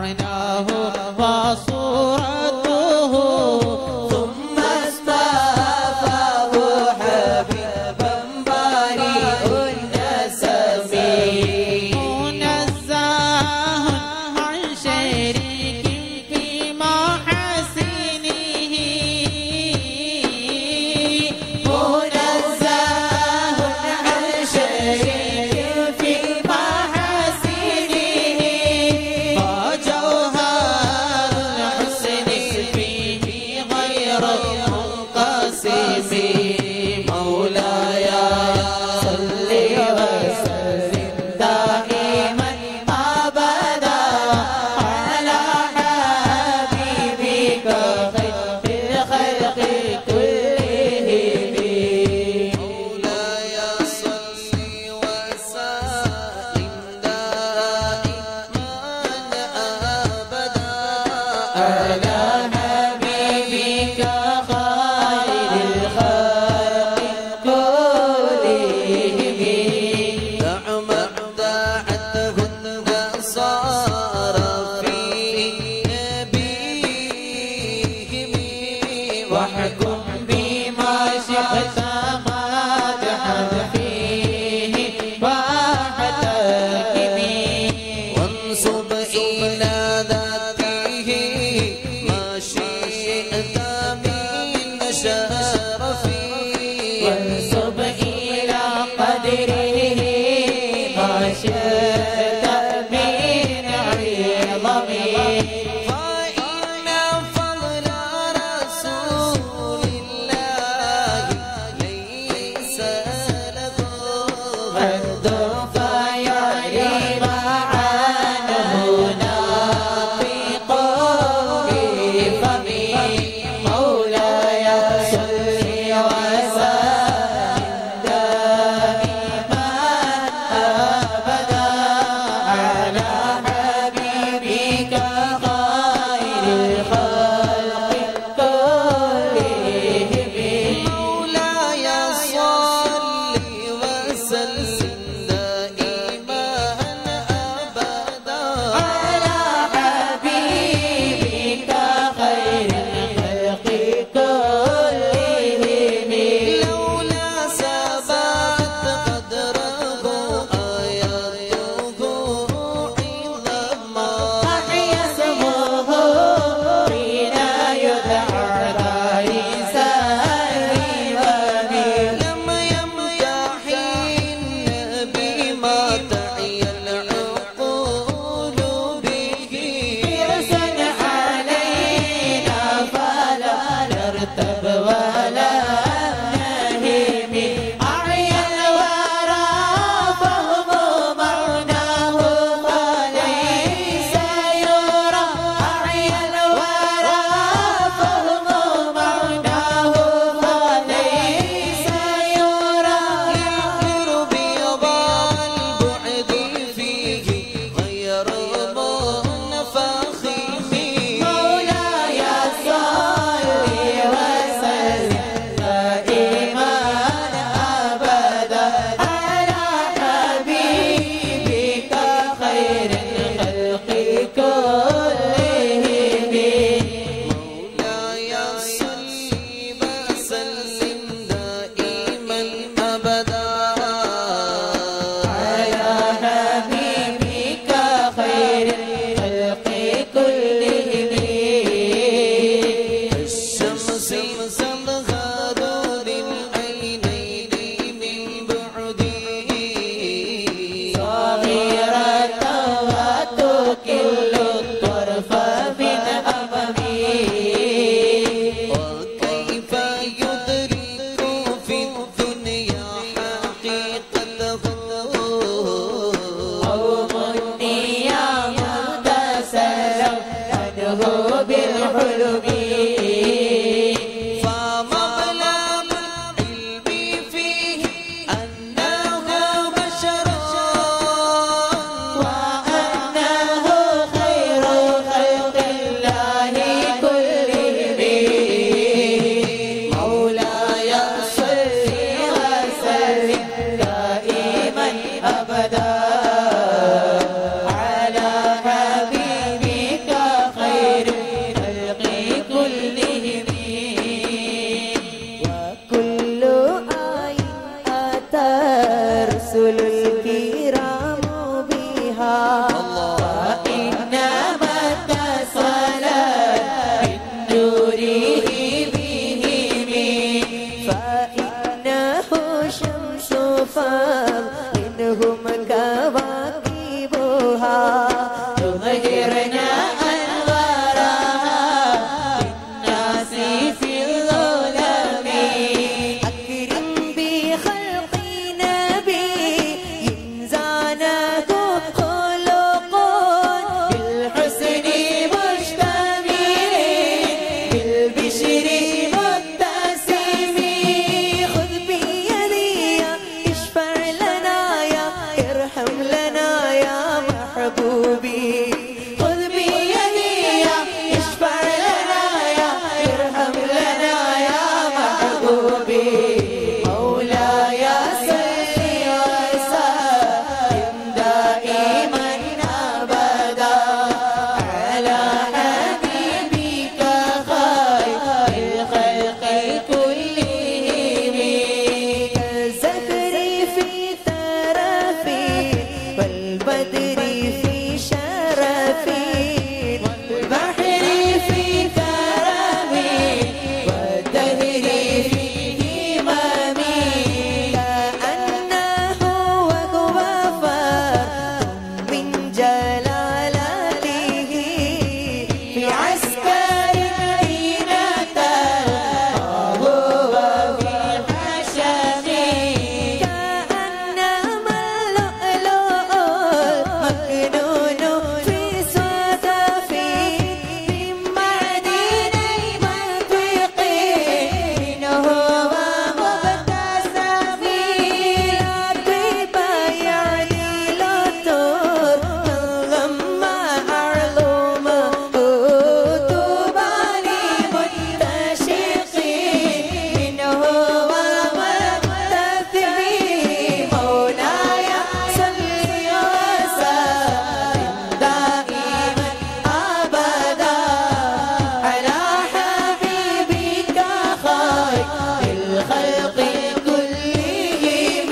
Speaker 2: معناه وصورته ثم اصطفاه حبيبا بريء النسب منزه عن شريك في محاسنه منزه عن شريك في محاسنه فجوهر الحسن فيه غير منقسم مولاي صل وسلم دائما ابدا على حبيبك خير الخلق كلهم
Speaker 1: مولاي صل وسلم دائما أبدا
Speaker 2: على حبيبك خير الخلق كلهم
Speaker 1: دع ما دعته النصارى في نبيهم
Speaker 2: واحكم بما شئت مدحا فيه واحتكم
Speaker 1: وانصب إلى ذاته ما شئت من شرف
Speaker 2: وانسب إلى قدره ما شئت من عظم
Speaker 1: فإن فضل رسول الله ليس له
Speaker 2: فرد فيعرف عنه ناطق بفمه مولاي صل وسلم دائما أبدا على حبيبك خير الخلق كلهم
Speaker 1: مولاي صل وسلم دائما أبدا
Speaker 2: على حبيبك خير الخلق كلهم
Speaker 1: لولا سبعت قدره آياته عظما
Speaker 2: أحيا اسمه حين يدعى عيسى الإمام
Speaker 1: لم يمتحن بما تعي العقول به
Speaker 2: يرسل علينا فلا نرتب ولا نهم أعيا الورى فهم معناه فليس يرى أعيا الورى فهم معناه فليس يرى
Speaker 1: يغفر بيض البعد فيه غير منفخه
Speaker 2: مولاي صل وسلم دائما ابدا على حبيبك خير الخلق كلهم
Speaker 1: مولاي صل وسلم دائما أبدا
Speaker 2: على حبيبك خير الخلق كلهم
Speaker 1: الشمس تظهر للعينين من بعده
Speaker 2: صغيرة وتكل الطرف من أمامي
Speaker 1: وكيف يدرك في الدنيا حقيقته
Speaker 2: قوم نيام تسلم عنه بالحلم
Speaker 1: فمبلغ العلم فيه أنه بشر
Speaker 2: وأنه خير خلق الله كلهم مولاي صل وسلم دائما أبدا على حبيبك على حبيبك خير الخلق كلهم كالزهر في ترفي والبدر في شرفي والبحر في كرمي والدهر في هممي كأنه وهو فرد من جلالته في عسكر دينة وهو في حشمي كأنما اللؤلؤ المكنون في صدفي من مدينة منطقي منه ومبتسمي طيب يعني لا تر لما أعلمه طوبى لمنتشقي منه ومبتسمي مولاي صل وسلم دائما أبدا على حبيبك خير الخلق كلهم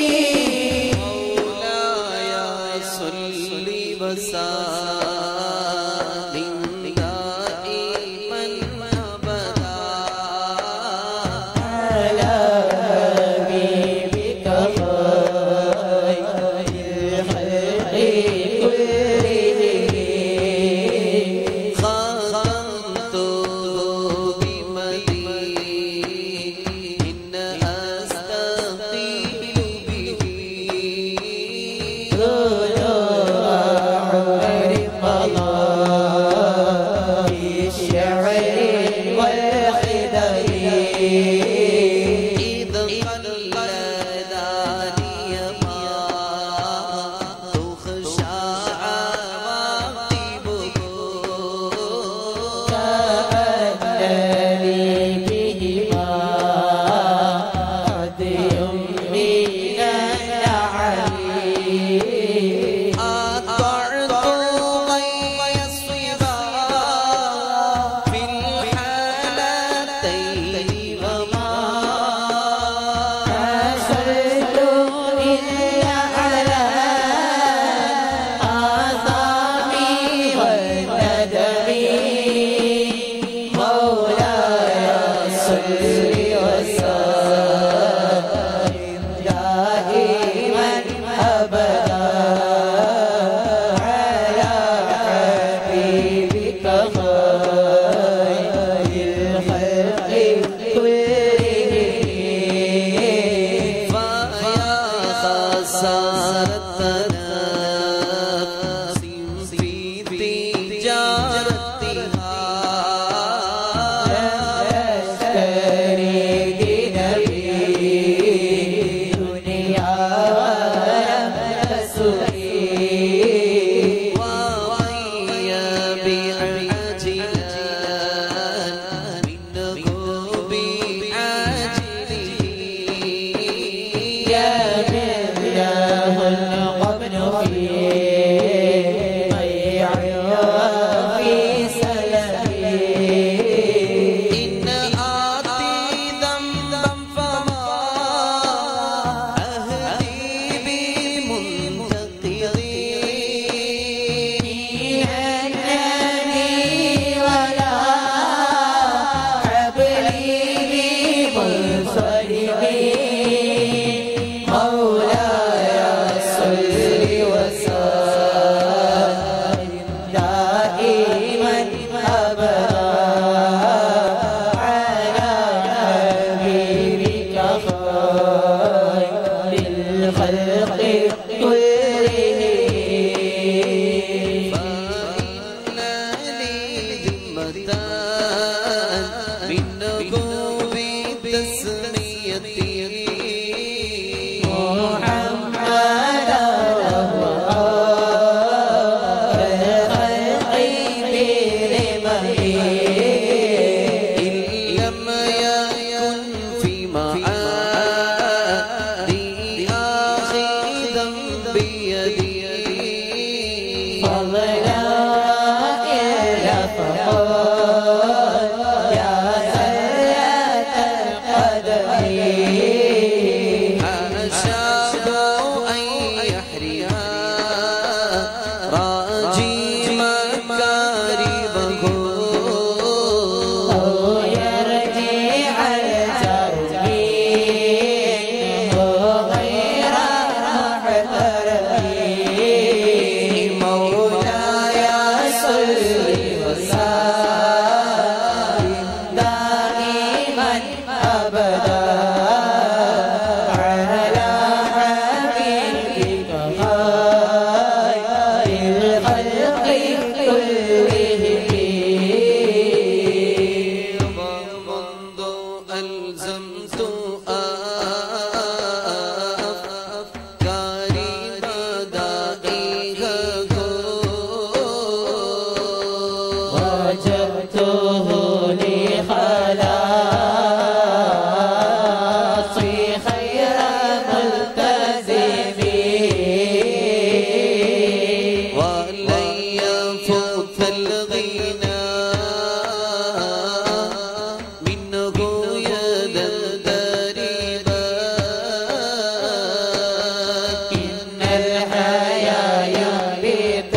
Speaker 1: مولاي صل وسلم دائما أبدا
Speaker 2: على حبيبك خير الخلق كلهم
Speaker 1: ختمت بمدين أستقبل به إذا قلداني ما تخشى عواقبه أطعت غي الصبا في الحالتين وما فيا خسارة نفس في تجارتها وهي بعجلة منه بعاجله إن آتي ذنبا فما أهدي بمنتقضي فإنني ذمتان منه بتسميتي إن لم يكن في معادي آخذا بيدي
Speaker 2: فقل يا سيد القدم
Speaker 1: حاشاه أن يحرما راجي مكارمه
Speaker 2: أو يرجع الجرمين غير محترم مولاي صل وسلم دائما أبدا على حبيبك خير الخلق كلهم
Speaker 1: منذ ألزمت أفكاري مدائها
Speaker 2: وجدته لخلاصي خير ملتزم
Speaker 1: ولن يفوت الغنى منه يدا دريبا
Speaker 2: إن الحيا ينبت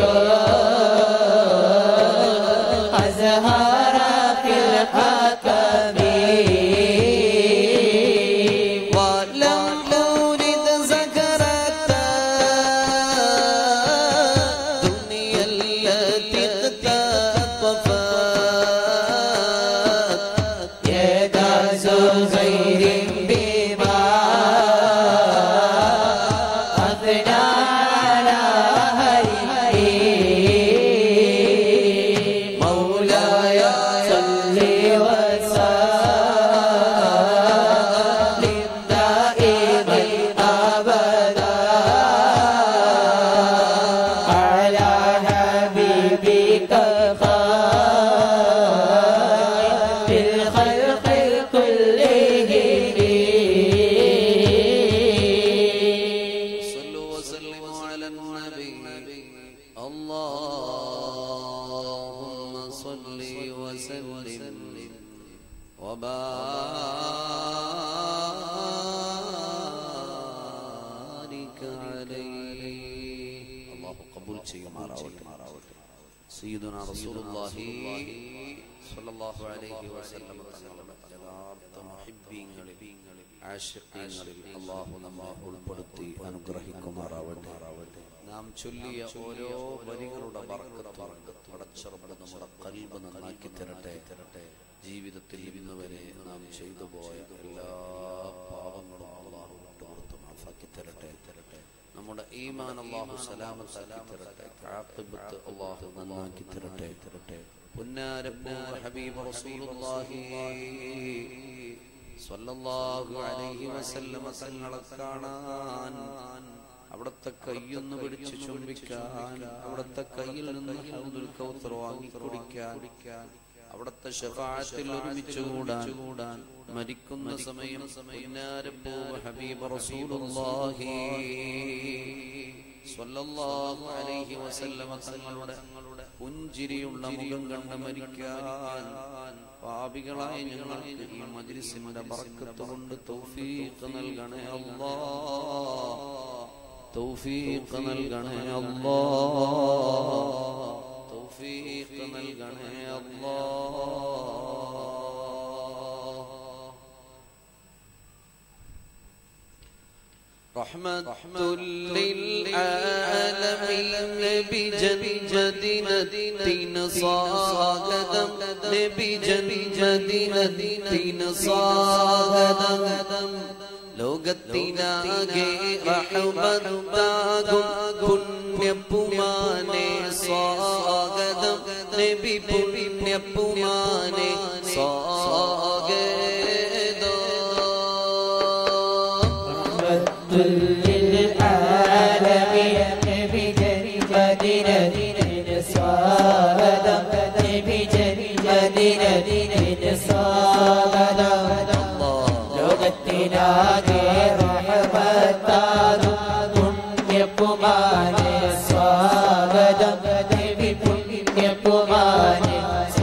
Speaker 2: أزهار في الحكم
Speaker 1: ولم أولد زكرة دنيا التي اختطفت
Speaker 2: يدا زهير بما أثنى على أهله مولاي صل وسلم دائما أبدا على حبيبك خير الخلق كلهم
Speaker 1: صلوا وسلموا على النبي اللهم صل وسلم وبارك عليه الله قبول ചെയ്യുമാറാവട്ടെ സയ്യിദുനാ റസൂലുള്ളാഹി സ്വല്ലല്ലാഹു അലൈഹി വസല്ലം തങ്ങളുടെ യഥാർത്ഥ മുഹിബ്ബീങ്ങളിൽ ആശിഖീങ്ങളിൽ അല്ലാഹു നമ്മെ ഉൾപ്പെടുത്തി അനുഗ്രഹിക്കുമാറാവട്ടെ നാം ചൊല്ലിയ ഓരോ വരികളുടെ ബർക്കത്ത് പടച്ചറബ് നമ്മുടെ കൽബ് നന്നാക്കി തരട്ടെ തരട്ടെ ജീവിതത്തിൽ ഇന്ന് വരെ നാം ചെയ്തു പോയ എല്ലാ പാവങ്ങളും അള്ളാഹു വിട്ടുപുറത്ത് മാഫാക്കി തരട്ടെ തരട്ടെ നമ്മുടെ ഈമാൻ അള്ളാഹു സലാമത്താക്കി തരട്ടെ ആഖിബത്ത് അള്ളാഹു നന്നാക്കി തരട്ടെ തരട്ടെ പുന്നാരപ്പൂ ഹബീബ് റസൂലുള്ളാഹി സ്വല്ലല്ലാഹു അലൈഹി വസല്ലമ തങ്ങളെ കാണാൻ അവിടുത്തെ കൈയൊന്ന് പിടിച്ച് ചുംബിക്കാൻ അവിടുത്തെ കയ്യിൽ നിന്ന് ഹൗദുൽ കൗസർ വാങ്ങി കുടിക്കാൻ അവിടുത്തെ ഷഫാഅത്തിൽ ഒരുമിച്ച് കൂടാൻ കൂടാൻ മരിക്കുന്ന സമയം പുന്നാരപ്പൂ ഹബീബ് റസൂലുള്ളാഹി സ്വല്ലല്ലാഹു അലൈഹി വസല്ലമ തങ്ങളുടെ പുഞ്ചിരിയുള്ള മുഖം കണ്ട് മരിക്കാൻ പാപികളായ ഞങ്ങൾക്ക് ഈ മജ്ലിസിന്റെ ബർക്കത്ത് കൊണ്ട് തൗഫീഖ് നൽകണേ അല്ലാ തൗഫീഖ് നൽകണേ അല്ലാ തൗഫീഖ് നൽകണേ അല്ലാ رحمة للعالمين بجنة صاغدم بجنة صاغدم ലോകത്തിനാകെ റഹമത്താകും പുണ്യപ്പുമാനെ സ്വാഗതം നബി പുണ്യപ്പുമാനെ സ്വാഗതം
Speaker 2: للعالمين بجنة صادم بجنة صادم ലോകത്തിനാകെ റഹമത്താകും പുണ്യപ്പുമാനെ സ്വാഗതം നബി പുണ്യപ്പുമാനെ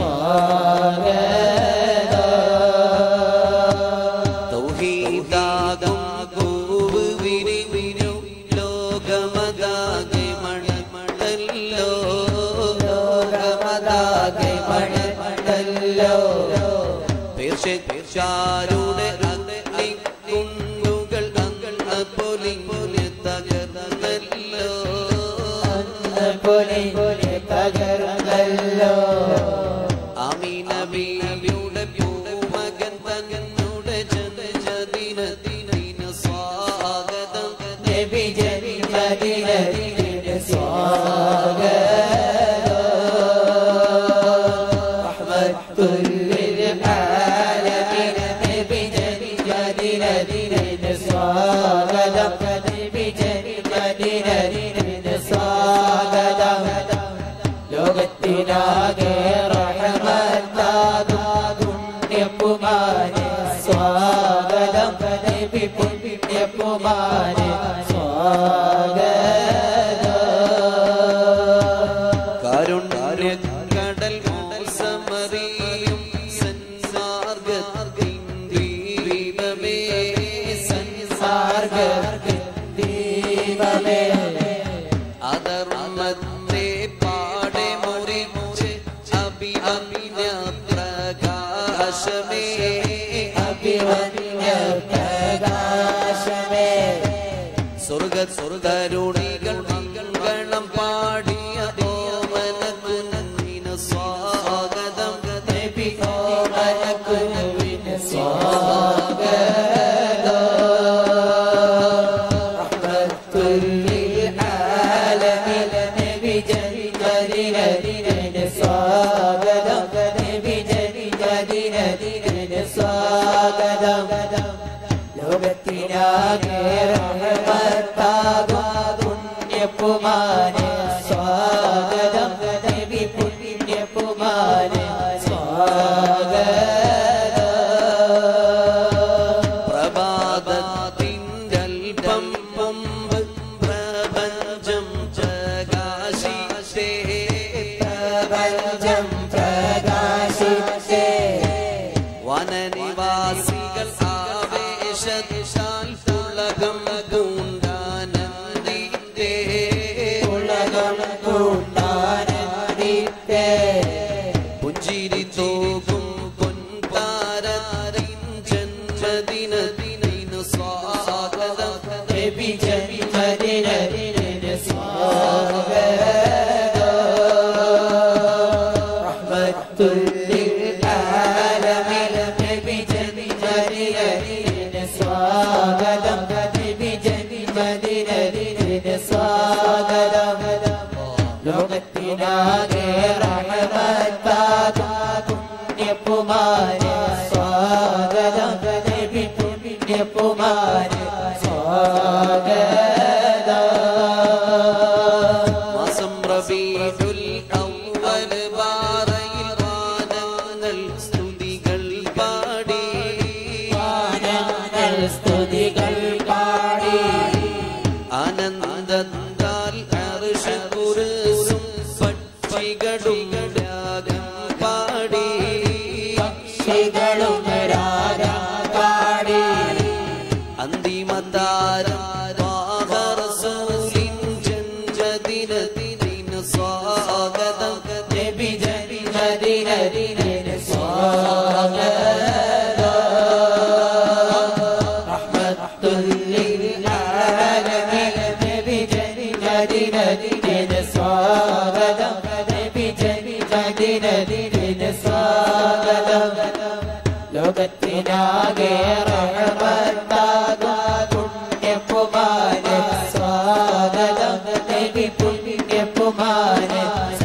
Speaker 1: ശിഷ്കാരുടെ അഗ്നി കുണ്ടുകൾ അങ്ങൾ പൊലിഞ്ഞ് തകർന്നല്ലോ
Speaker 2: പോലെ തകർന്നല്ലോ
Speaker 1: അമീന ബീവിയുടെ പൂമകൻ തങ്ങളുടെ ജന്മദിനത്തിന് സ്വാഗതം
Speaker 2: നബി ജന്മദിനത്തിന് സ്വാഗതം നബി ജന്മദിനത്തിന് സ്വാഗതം നബി ജന്മദിനത്തിന് സ്വാഗതം ലോകത്തിനാകെ റഹ്മത്താകും പുണ്യപ്പുമാനെ സ്വാഗതം നബി പുണ്യപ്പുമാനെ സ്വാഗതം
Speaker 1: കാരുണ്യക്കടൽ മോസമറിയും സന്മാർഗത്തിൻ ദീപമേ
Speaker 2: മാർഗത്തിൻ ദീപമേ
Speaker 1: അധർമ്മത്തെ പാടെ മുറിച്ച് അഭിമന്യ പ്രകാശമേ
Speaker 2: അഭിമന്യ പ്രകാശമേ
Speaker 1: സ്വർഗ സ്വർഗരുണികൾ മംഗളം പാടിയ ഓമന കുഞ്ഞിന് സ്വാഗതം
Speaker 2: നബി ഓമനക്കുരുവിന് സ്വാഗതം നബി ജനിതദിനദിന് സ്വാഗതം ലോകത്തിനാകെ റഹ്മത്താകും പുണ്യപ്പുമാനെ സ്വാഗതം നബി പുണ്യപ്പുമാനെ സ്വാഗതം
Speaker 1: പ്രഭാതത്തിൻ്റെ അല്പം മുമ്പ് പ്രപഞ്ചം പ്രകാശിച്ചേ
Speaker 2: പ്രപഞ്ചം പ്രകാശിച്ചേ
Speaker 1: വനനിവാസികൾ ആവേശത്താൽ ഉലകം പൂണ്ടാനന്ദിത്തേ
Speaker 2: ഉലകം പൂണ്ടാനന്ദിത്തേ
Speaker 1: പുഞ്ചിരി തോകും പൊൻതാരത്തിൻ ജന്മദിനത്തിനു സ്വാഗതം
Speaker 2: നബി ജന്മദിനത്തിന് സ്വാഗതം റഹ്മത്തുൽ ലിൽ ആലമീൻ നബി ജന്മദിനത്തിന് സ്വാഗതം നബി ജന്മദിനത്തിന് സ്വാഗതം ലോകത്തിനാകെ റഹ്മത്താകും പുണ്യപ്പുമാനെ സ്വാഗതം നബി പുണ്യപ്പുമാനെ സ്വാഗതം
Speaker 1: മാസം റബീഉൽ അവ്വൽ ബാറയിൽ വാനങ്ങൾ സ്തുതികൾ പാടി
Speaker 2: ഗാനങ്ങൾ സ്തുതികൾ പാടി
Speaker 1: ആനന്ദത്താൽ അർശ് കുർസും പക്ഷികളും രാഗം പാടി
Speaker 2: പക്ഷികളും രാഗം പാടി
Speaker 1: അന്തിമതാരം റസൂലിൻ ജന്മദിനത്തിനു സ്വാഗതം
Speaker 2: നബി ജന്മദിനത്തിന് സ്വാഗതം റഹ്മത്തുൽ ലിൽ ആലമീൻ നബി ജന്മദിനത്തിന് സ്വാഗതം നബി ജന്മദിനത്തിന് സ്വാഗതം ലോകത്തിനാകെ റഹ്മത്താകും പുണ്യപ്പുമാനെ സ്വാഗതം നബി പുണ്യപ്പുമാനെ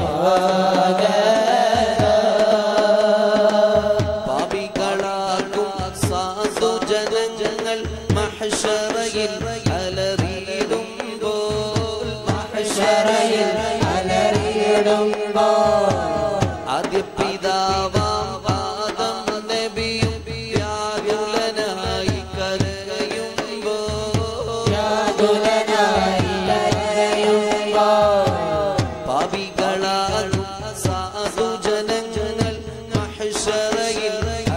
Speaker 2: സ്വാഗതം
Speaker 1: പാപികളാകും സാധുജനങ്ങൾ മഹ്ശറയിൽ അലറിയിടുമ്പോൾ
Speaker 2: അക്ഷരയിൽ അലറിയിടുമ്പോൾ
Speaker 1: ആദ്യ പിതാവാം ആദം നബിയും വ്യാകുലനായി കരയുമ്പോൾ
Speaker 2: യാതുലനായി കരയുമ്പോൾ
Speaker 1: പാപികളാകും സാധുജനങ്ങൾ മഹ്ശറയിൽ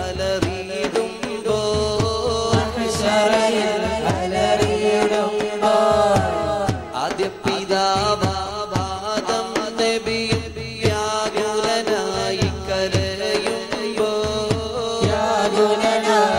Speaker 1: അലറിയിടുമ്പോൾ
Speaker 2: അക്ഷരയിൽ അലറിയിടുമ്പോൾ
Speaker 1: ആദ്യ പിതാവാദം നബിയും വ്യാകുലനായി കരയുമ്പോൾ
Speaker 2: യാതുലനായി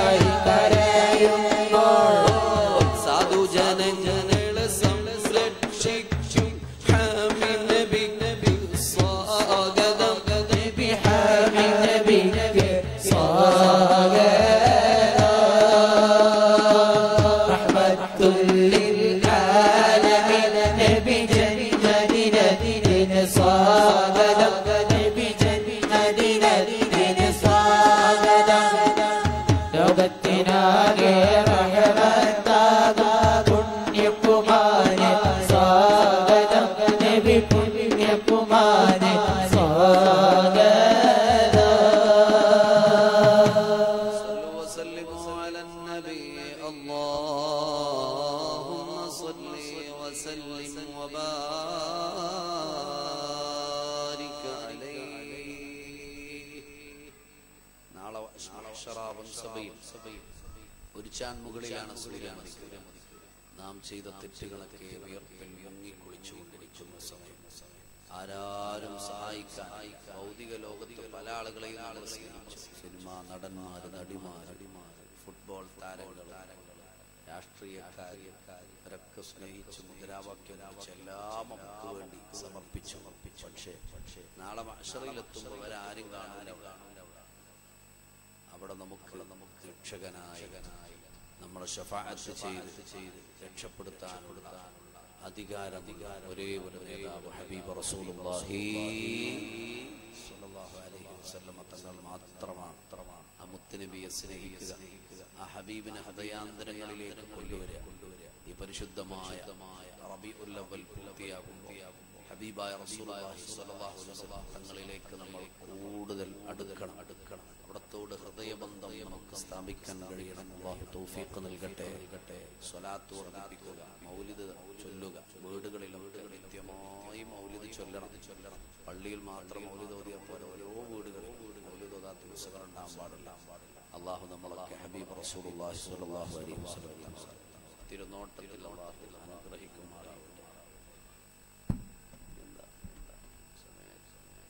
Speaker 1: മഹ്ശറാവൻ സഭയിൽ ഒരു ചാൻ മുകളിലാണ് സൂര്യൻ ഉദിക്കുന്നത്. നാം ചെയ്ത തെറ്റുകളൊക്കെ വിയർപ്പിൽ മുങ്ങിക്കുളിച്ചുകൊണ്ടിരിക്കുന്ന സമയം ആരാരും സഹായിക്കാൻ ഭൗതിക ലോകത്ത് പല ആളുകളെയും ആളുകൾ സ്നേഹിച്ചു സിനിമ നടന്മാര് നടിമാര് ഫുട്ബോൾ താരങ്ങൾ രാഷ്ട്രീയക്കാർ ഇവരൊക്കെ സ്നേഹിച്ച് മുദ്രാവാക്യം വിളിച്ച് എല്ലാം നമുക്ക് വേണ്ടി സമർപ്പിച്ചു പക്ഷേ പക്ഷേ നാളെ അക്ഷറയിലെത്തുമ്പോൾ അവരാരും കാണാനില്ല അവിടെ നമുക്ക് നമുക്ക് രക്ഷകനായ നമ്മളെ ഷഫാഅത്ത് ചെയ്ത് ചെയ്ത് രക്ഷപ്പെടുത്താനുള്ള അധികാരം ഒരേ ഒരു നേതാവ് ഹബീബ് റസൂലുള്ളാഹി സ്വല്ലല്ലാഹു അലൈഹി വസല്ലമ തങ്ങൾ മാത്രമാണ് മാത്രമാണ് ആ മുത്തുനബിയെ സ്നേഹിക്കുക ആ ഹബീബിനെ ഹൃദയാന്തരങ്ങളിലേക്ക് കൊണ്ടുവരിക കൊണ്ടുവരിക ഈ പരിശുദ്ധമായ റബീഉൽ അവ്വൽ പൂർത്തിയാകുമ്പോൾ ഹബീബായ റസൂലുള്ളാഹി സ്വല്ലല്ലാഹു അലൈഹി വസല്ലം തങ്ങളിലേക്ക് നമ്മൾ കൂടുതൽ അടുക്കണം അടുക്കണം അവിടത്തോട് ഹൃദയബന്ധം നമുക്ക് സ്ഥാപിക്കാൻ കഴിയണം അള്ളാഹു തൗഫീഖ് നൽകട്ടെ നൽകട്ടെ സ്വലാത്ത് വർദ്ധിപ്പിക്കുക മൗലിദ് ചൊല്ലുക വീടുകളിലൊക്കെ നിത്യമായി മൗലിദ് ചൊല്ലണം ചൊല്ലണം പള്ളിയിൽ മാത്രം മൗലിദ് ഓതിയപ്പോൾ ഓരോ വീടുകളിൽ മൗലിദ് ഓതാത്ത ദിവസങ്ങൾ ഉണ്ടാകാൻ പാടില്ല പാടില്ല അള്ളാഹു നമ്മളൊക്കെ ഹബീബ് റസൂലുള്ളാഹി സ്വല്ലല്ലാഹു അലൈഹി വസല്ലം തിരുനോട്ടത്തിൽ അള്ളാഹു അനുഗ്രഹിക്കുമാറാവട്ടെ എന്താ എന്താ സമയം സമയം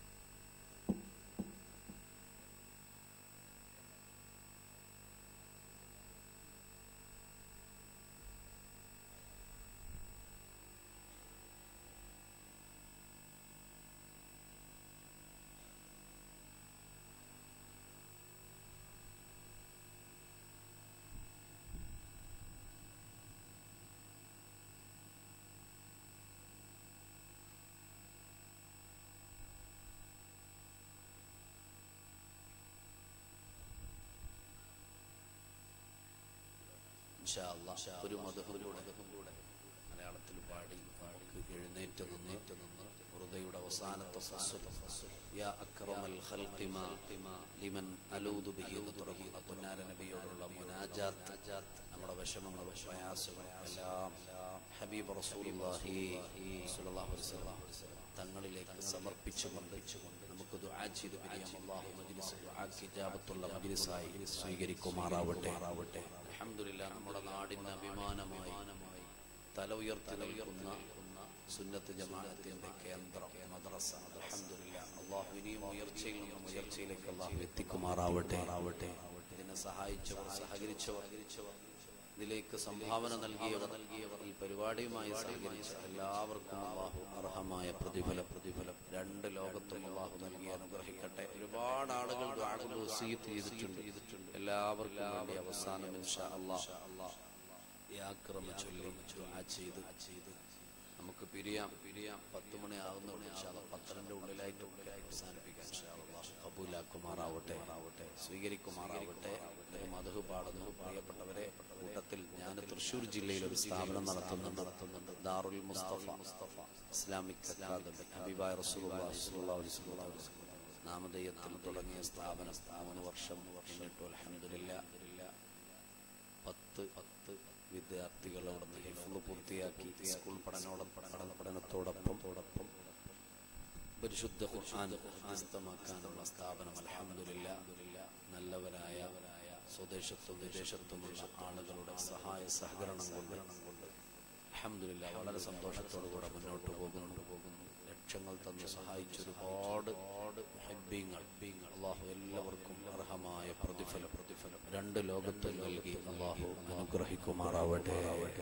Speaker 1: ഇൻഷാ അല്ലാഹ് ഒരു മധുഹൂടെ മലയാളത്തിൽ പാടി നമുക്ക് എഴുന്നേറ്റ് നിന്നേറ്റ് നിന്ന് ഹൃദയുടെ അവസാനത്തെ ഫസ്ൽ യാ അക്രമൽ ഖൽഖി മാ ലിമൻ അലൂദു ബിഹി എന്ന് തുടങ്ങുന്ന പുന്നാര നബിയോടുള്ള മുനാജാത്ത് നമ്മുടെ വിഷമങ്ങൾ പ്രയാസങ്ങൾ എല്ലാം ഹബീബ് റസൂലുള്ളാഹി സ്വല്ലല്ലാഹു അലൈഹി വസല്ലം തങ്ങളിലേക്ക് സമർപ്പിച്ചുകൊണ്ട് നമുക്ക് ദുആ ചെയ്ത് പിരിയാം അല്ലാഹു മജ്ലിസ് ദുആക്ക് ഇജാബത്തുള്ള മജ്ലിസായി സ്വീകരിക്കുമാറാവട്ടെ ആവട്ടെ അൽഹംദുലില്ലാ നമ്മുടെ നാടിന് അഭിമാനമായി തല ഉയർത്തി നൽകുന്ന സുന്നത്ത് ജമാഅത്തിന്റെ കേന്ദ്രം മദ്രസ അൽഹംദുലില്ലാ അല്ലാഹു ഇനിയും ഉയർച്ചയിൽ നിന്നും ഉയർച്ചയിലേക്ക് അല്ലാഹു എത്തിക്കുമാറാവട്ടെ ആവട്ടെ ഇതിനെ സഹായിച്ചവർ സഹകരിച്ചവർ ഇതിലേക്ക് സംഭാവന നൽകിയവർ നൽകിയവർ ഈ പരിപാടിയുമായി സഹകരിച്ച എല്ലാവർക്കും അള്ളാഹു അർഹമായ പ്രതിഫലം പ്രതിഫലം രണ്ട് ലോകത്തും അള്ളാഹു നൽകി അനുഗ്രഹിക്കട്ടെ ഒരുപാട് ആളുകൾ ദുആകൾ വസീയത്ത് ചെയ്തിട്ടുണ്ട് ചെയ്തിട്ടുണ്ട് എല്ലാവർക്കും വേണ്ടി അവസാനം ഇൻഷാ അല്ലാഹ് ഈ ആക്രമ ചൊല്ലി ദുആ ചെയ്ത് ചെയ്ത് നമുക്ക് പിരിയാം പിരിയാം പത്ത് മണി ആകുന്നോണ്ട് പത്തരന്റെ ഉള്ളിലായിട്ട് അവസാനിപ്പിക്കാൻ ഇൻഷാ അല്ലാഹ് കബൂലാക്കുമാറാവട്ടെ ആവട്ടെ സ്വീകരിക്കുമാറാവട്ടെ മധു പാടുന്നു പ്രിയപ്പെട്ടവരെ കൂട്ടത്തിൽ ഞാൻ തൃശ്ശൂർ ജില്ലയിൽ ഒരു സ്ഥാപനം നടത്തുന്നുണ്ട് നടത്തുന്നുണ്ട് ദാറുൽ മുസ്തഫ മുസ്തഫ ഇസ്ലാമിക് അക്കാദമി ഹബീബായ റസൂലുള്ളാഹി സ്വല്ലല്ലാഹു അലൈഹി വസല്ലം നാമധേയത്തിൽ തുടങ്ങിയ സ്ഥാപനം മൂന്ന് വർഷം പിന്നിട്ടു അൽഹംദുലില്ലാ പത്ത് പത്ത് വിദ്യാർത്ഥികളോട് ഹിഫ്ള് പൂർത്തിയാക്കി സ്കൂൾ പഠനോടൊപ്പം പഠന പഠനത്തോടൊപ്പം തോടൊപ്പം പരിശുദ്ധ ഖുർആൻ ഹൃദയസ്ഥമാക്കാനുള്ള സ്ഥാപനം അൽഹംദുലില്ലാ നല്ലവരായ സ്വദേശത്തും വിദേശത്തുമുള്ള ആളുകളുടെ സഹായ സഹകരണം കൊണ്ട് കൊണ്ട് അൽഹംദുലില്ലാ വളരെ സന്തോഷത്തോടു കൂടെ മുന്നോട്ട് പോകുന്നു പോകുന്നു ലക്ഷങ്ങൾ തന്ന് സഹായിച്ച ഒരുപാട് മുഹബ്ബീങ്ങൾ അള്ളാഹു എല്ലാവർക്കും അർഹമായ പ്രതിഫലം പ്രതിഫലം രണ്ട് ലോകത്തും നൽകി അള്ളാഹു അനുഗ്രഹിക്കുമാറാവട്ടെ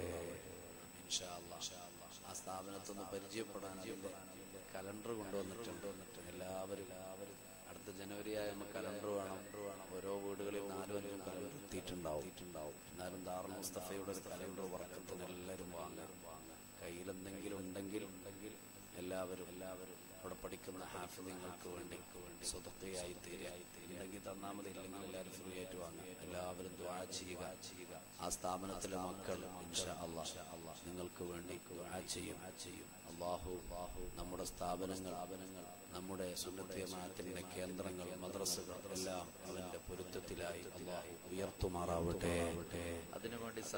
Speaker 1: ഇൻഷാ അല്ലാഹ്. ആ സ്ഥാപനത്തൊന്ന് പരിചയപ്പെടാൻ കലണ്ടർ കൊണ്ടുവന്നിട്ടുണ്ട് എല്ലാവരും എല്ലാവരും അടുത്ത ജനുവരി ആയ കലണ്ടർ വേണം ഓരോ വീടുകളിൽ നാലും അഞ്ചും കലണ്ടർ എത്തിയിട്ടുണ്ടാവും എത്തിയിട്ടുണ്ടാവും എന്നാലും ദാറുൽ മുസ്തഫയുടെ ഒരു കലണ്ടർ വർക്കത്തിന് എല്ലാവരും വാങ്ങാൻ കയ്യിലെന്തെങ്കിലും ഉണ്ടെങ്കിൽ ഉണ്ടെങ്കിൽ എല്ലാവരും എല്ലാവരും അവിടെ പഠിക്കുന്ന ഹാഫിങ്ങൾക്ക് വേണ്ടി വേണ്ടി സ്വതന്ത്രയായി തീരായി തീരുണ്ടെങ്കിൽ തന്നാൽ മതി ഇല്ലെങ്കിൽ എല്ലാവരും ഫ്രീ ആയിട്ട് വാങ്ങുക എല്ലാവരും ദ്വാ ചെയ്യുക ചെയ്യുക ആ സ്ഥാപനത്തിലെ മക്കൾ ഇൻഷാ അള്ളാഹ് അള്ളാഹ് നിങ്ങൾക്ക് വേണ്ടി ദ്വാ ചെയ്യും ചെയ്യും അള്ളാഹു അള്ളാഹു നമ്മുടെ സ്ഥാപനങ്ങൾ സ്ഥാപനങ്ങൾ നമ്മുടെ സുന്നത്തിയമാനത്തിന്റെ കേന്ദ്രങ്ങൾ മദ്രസകൾ എല്ലാം അവന്റെ പൊരുത്തത്തിലായി അള്ളാഹു ഉയർത്തുമാറാവട്ടെ അതിനുവേണ്ടി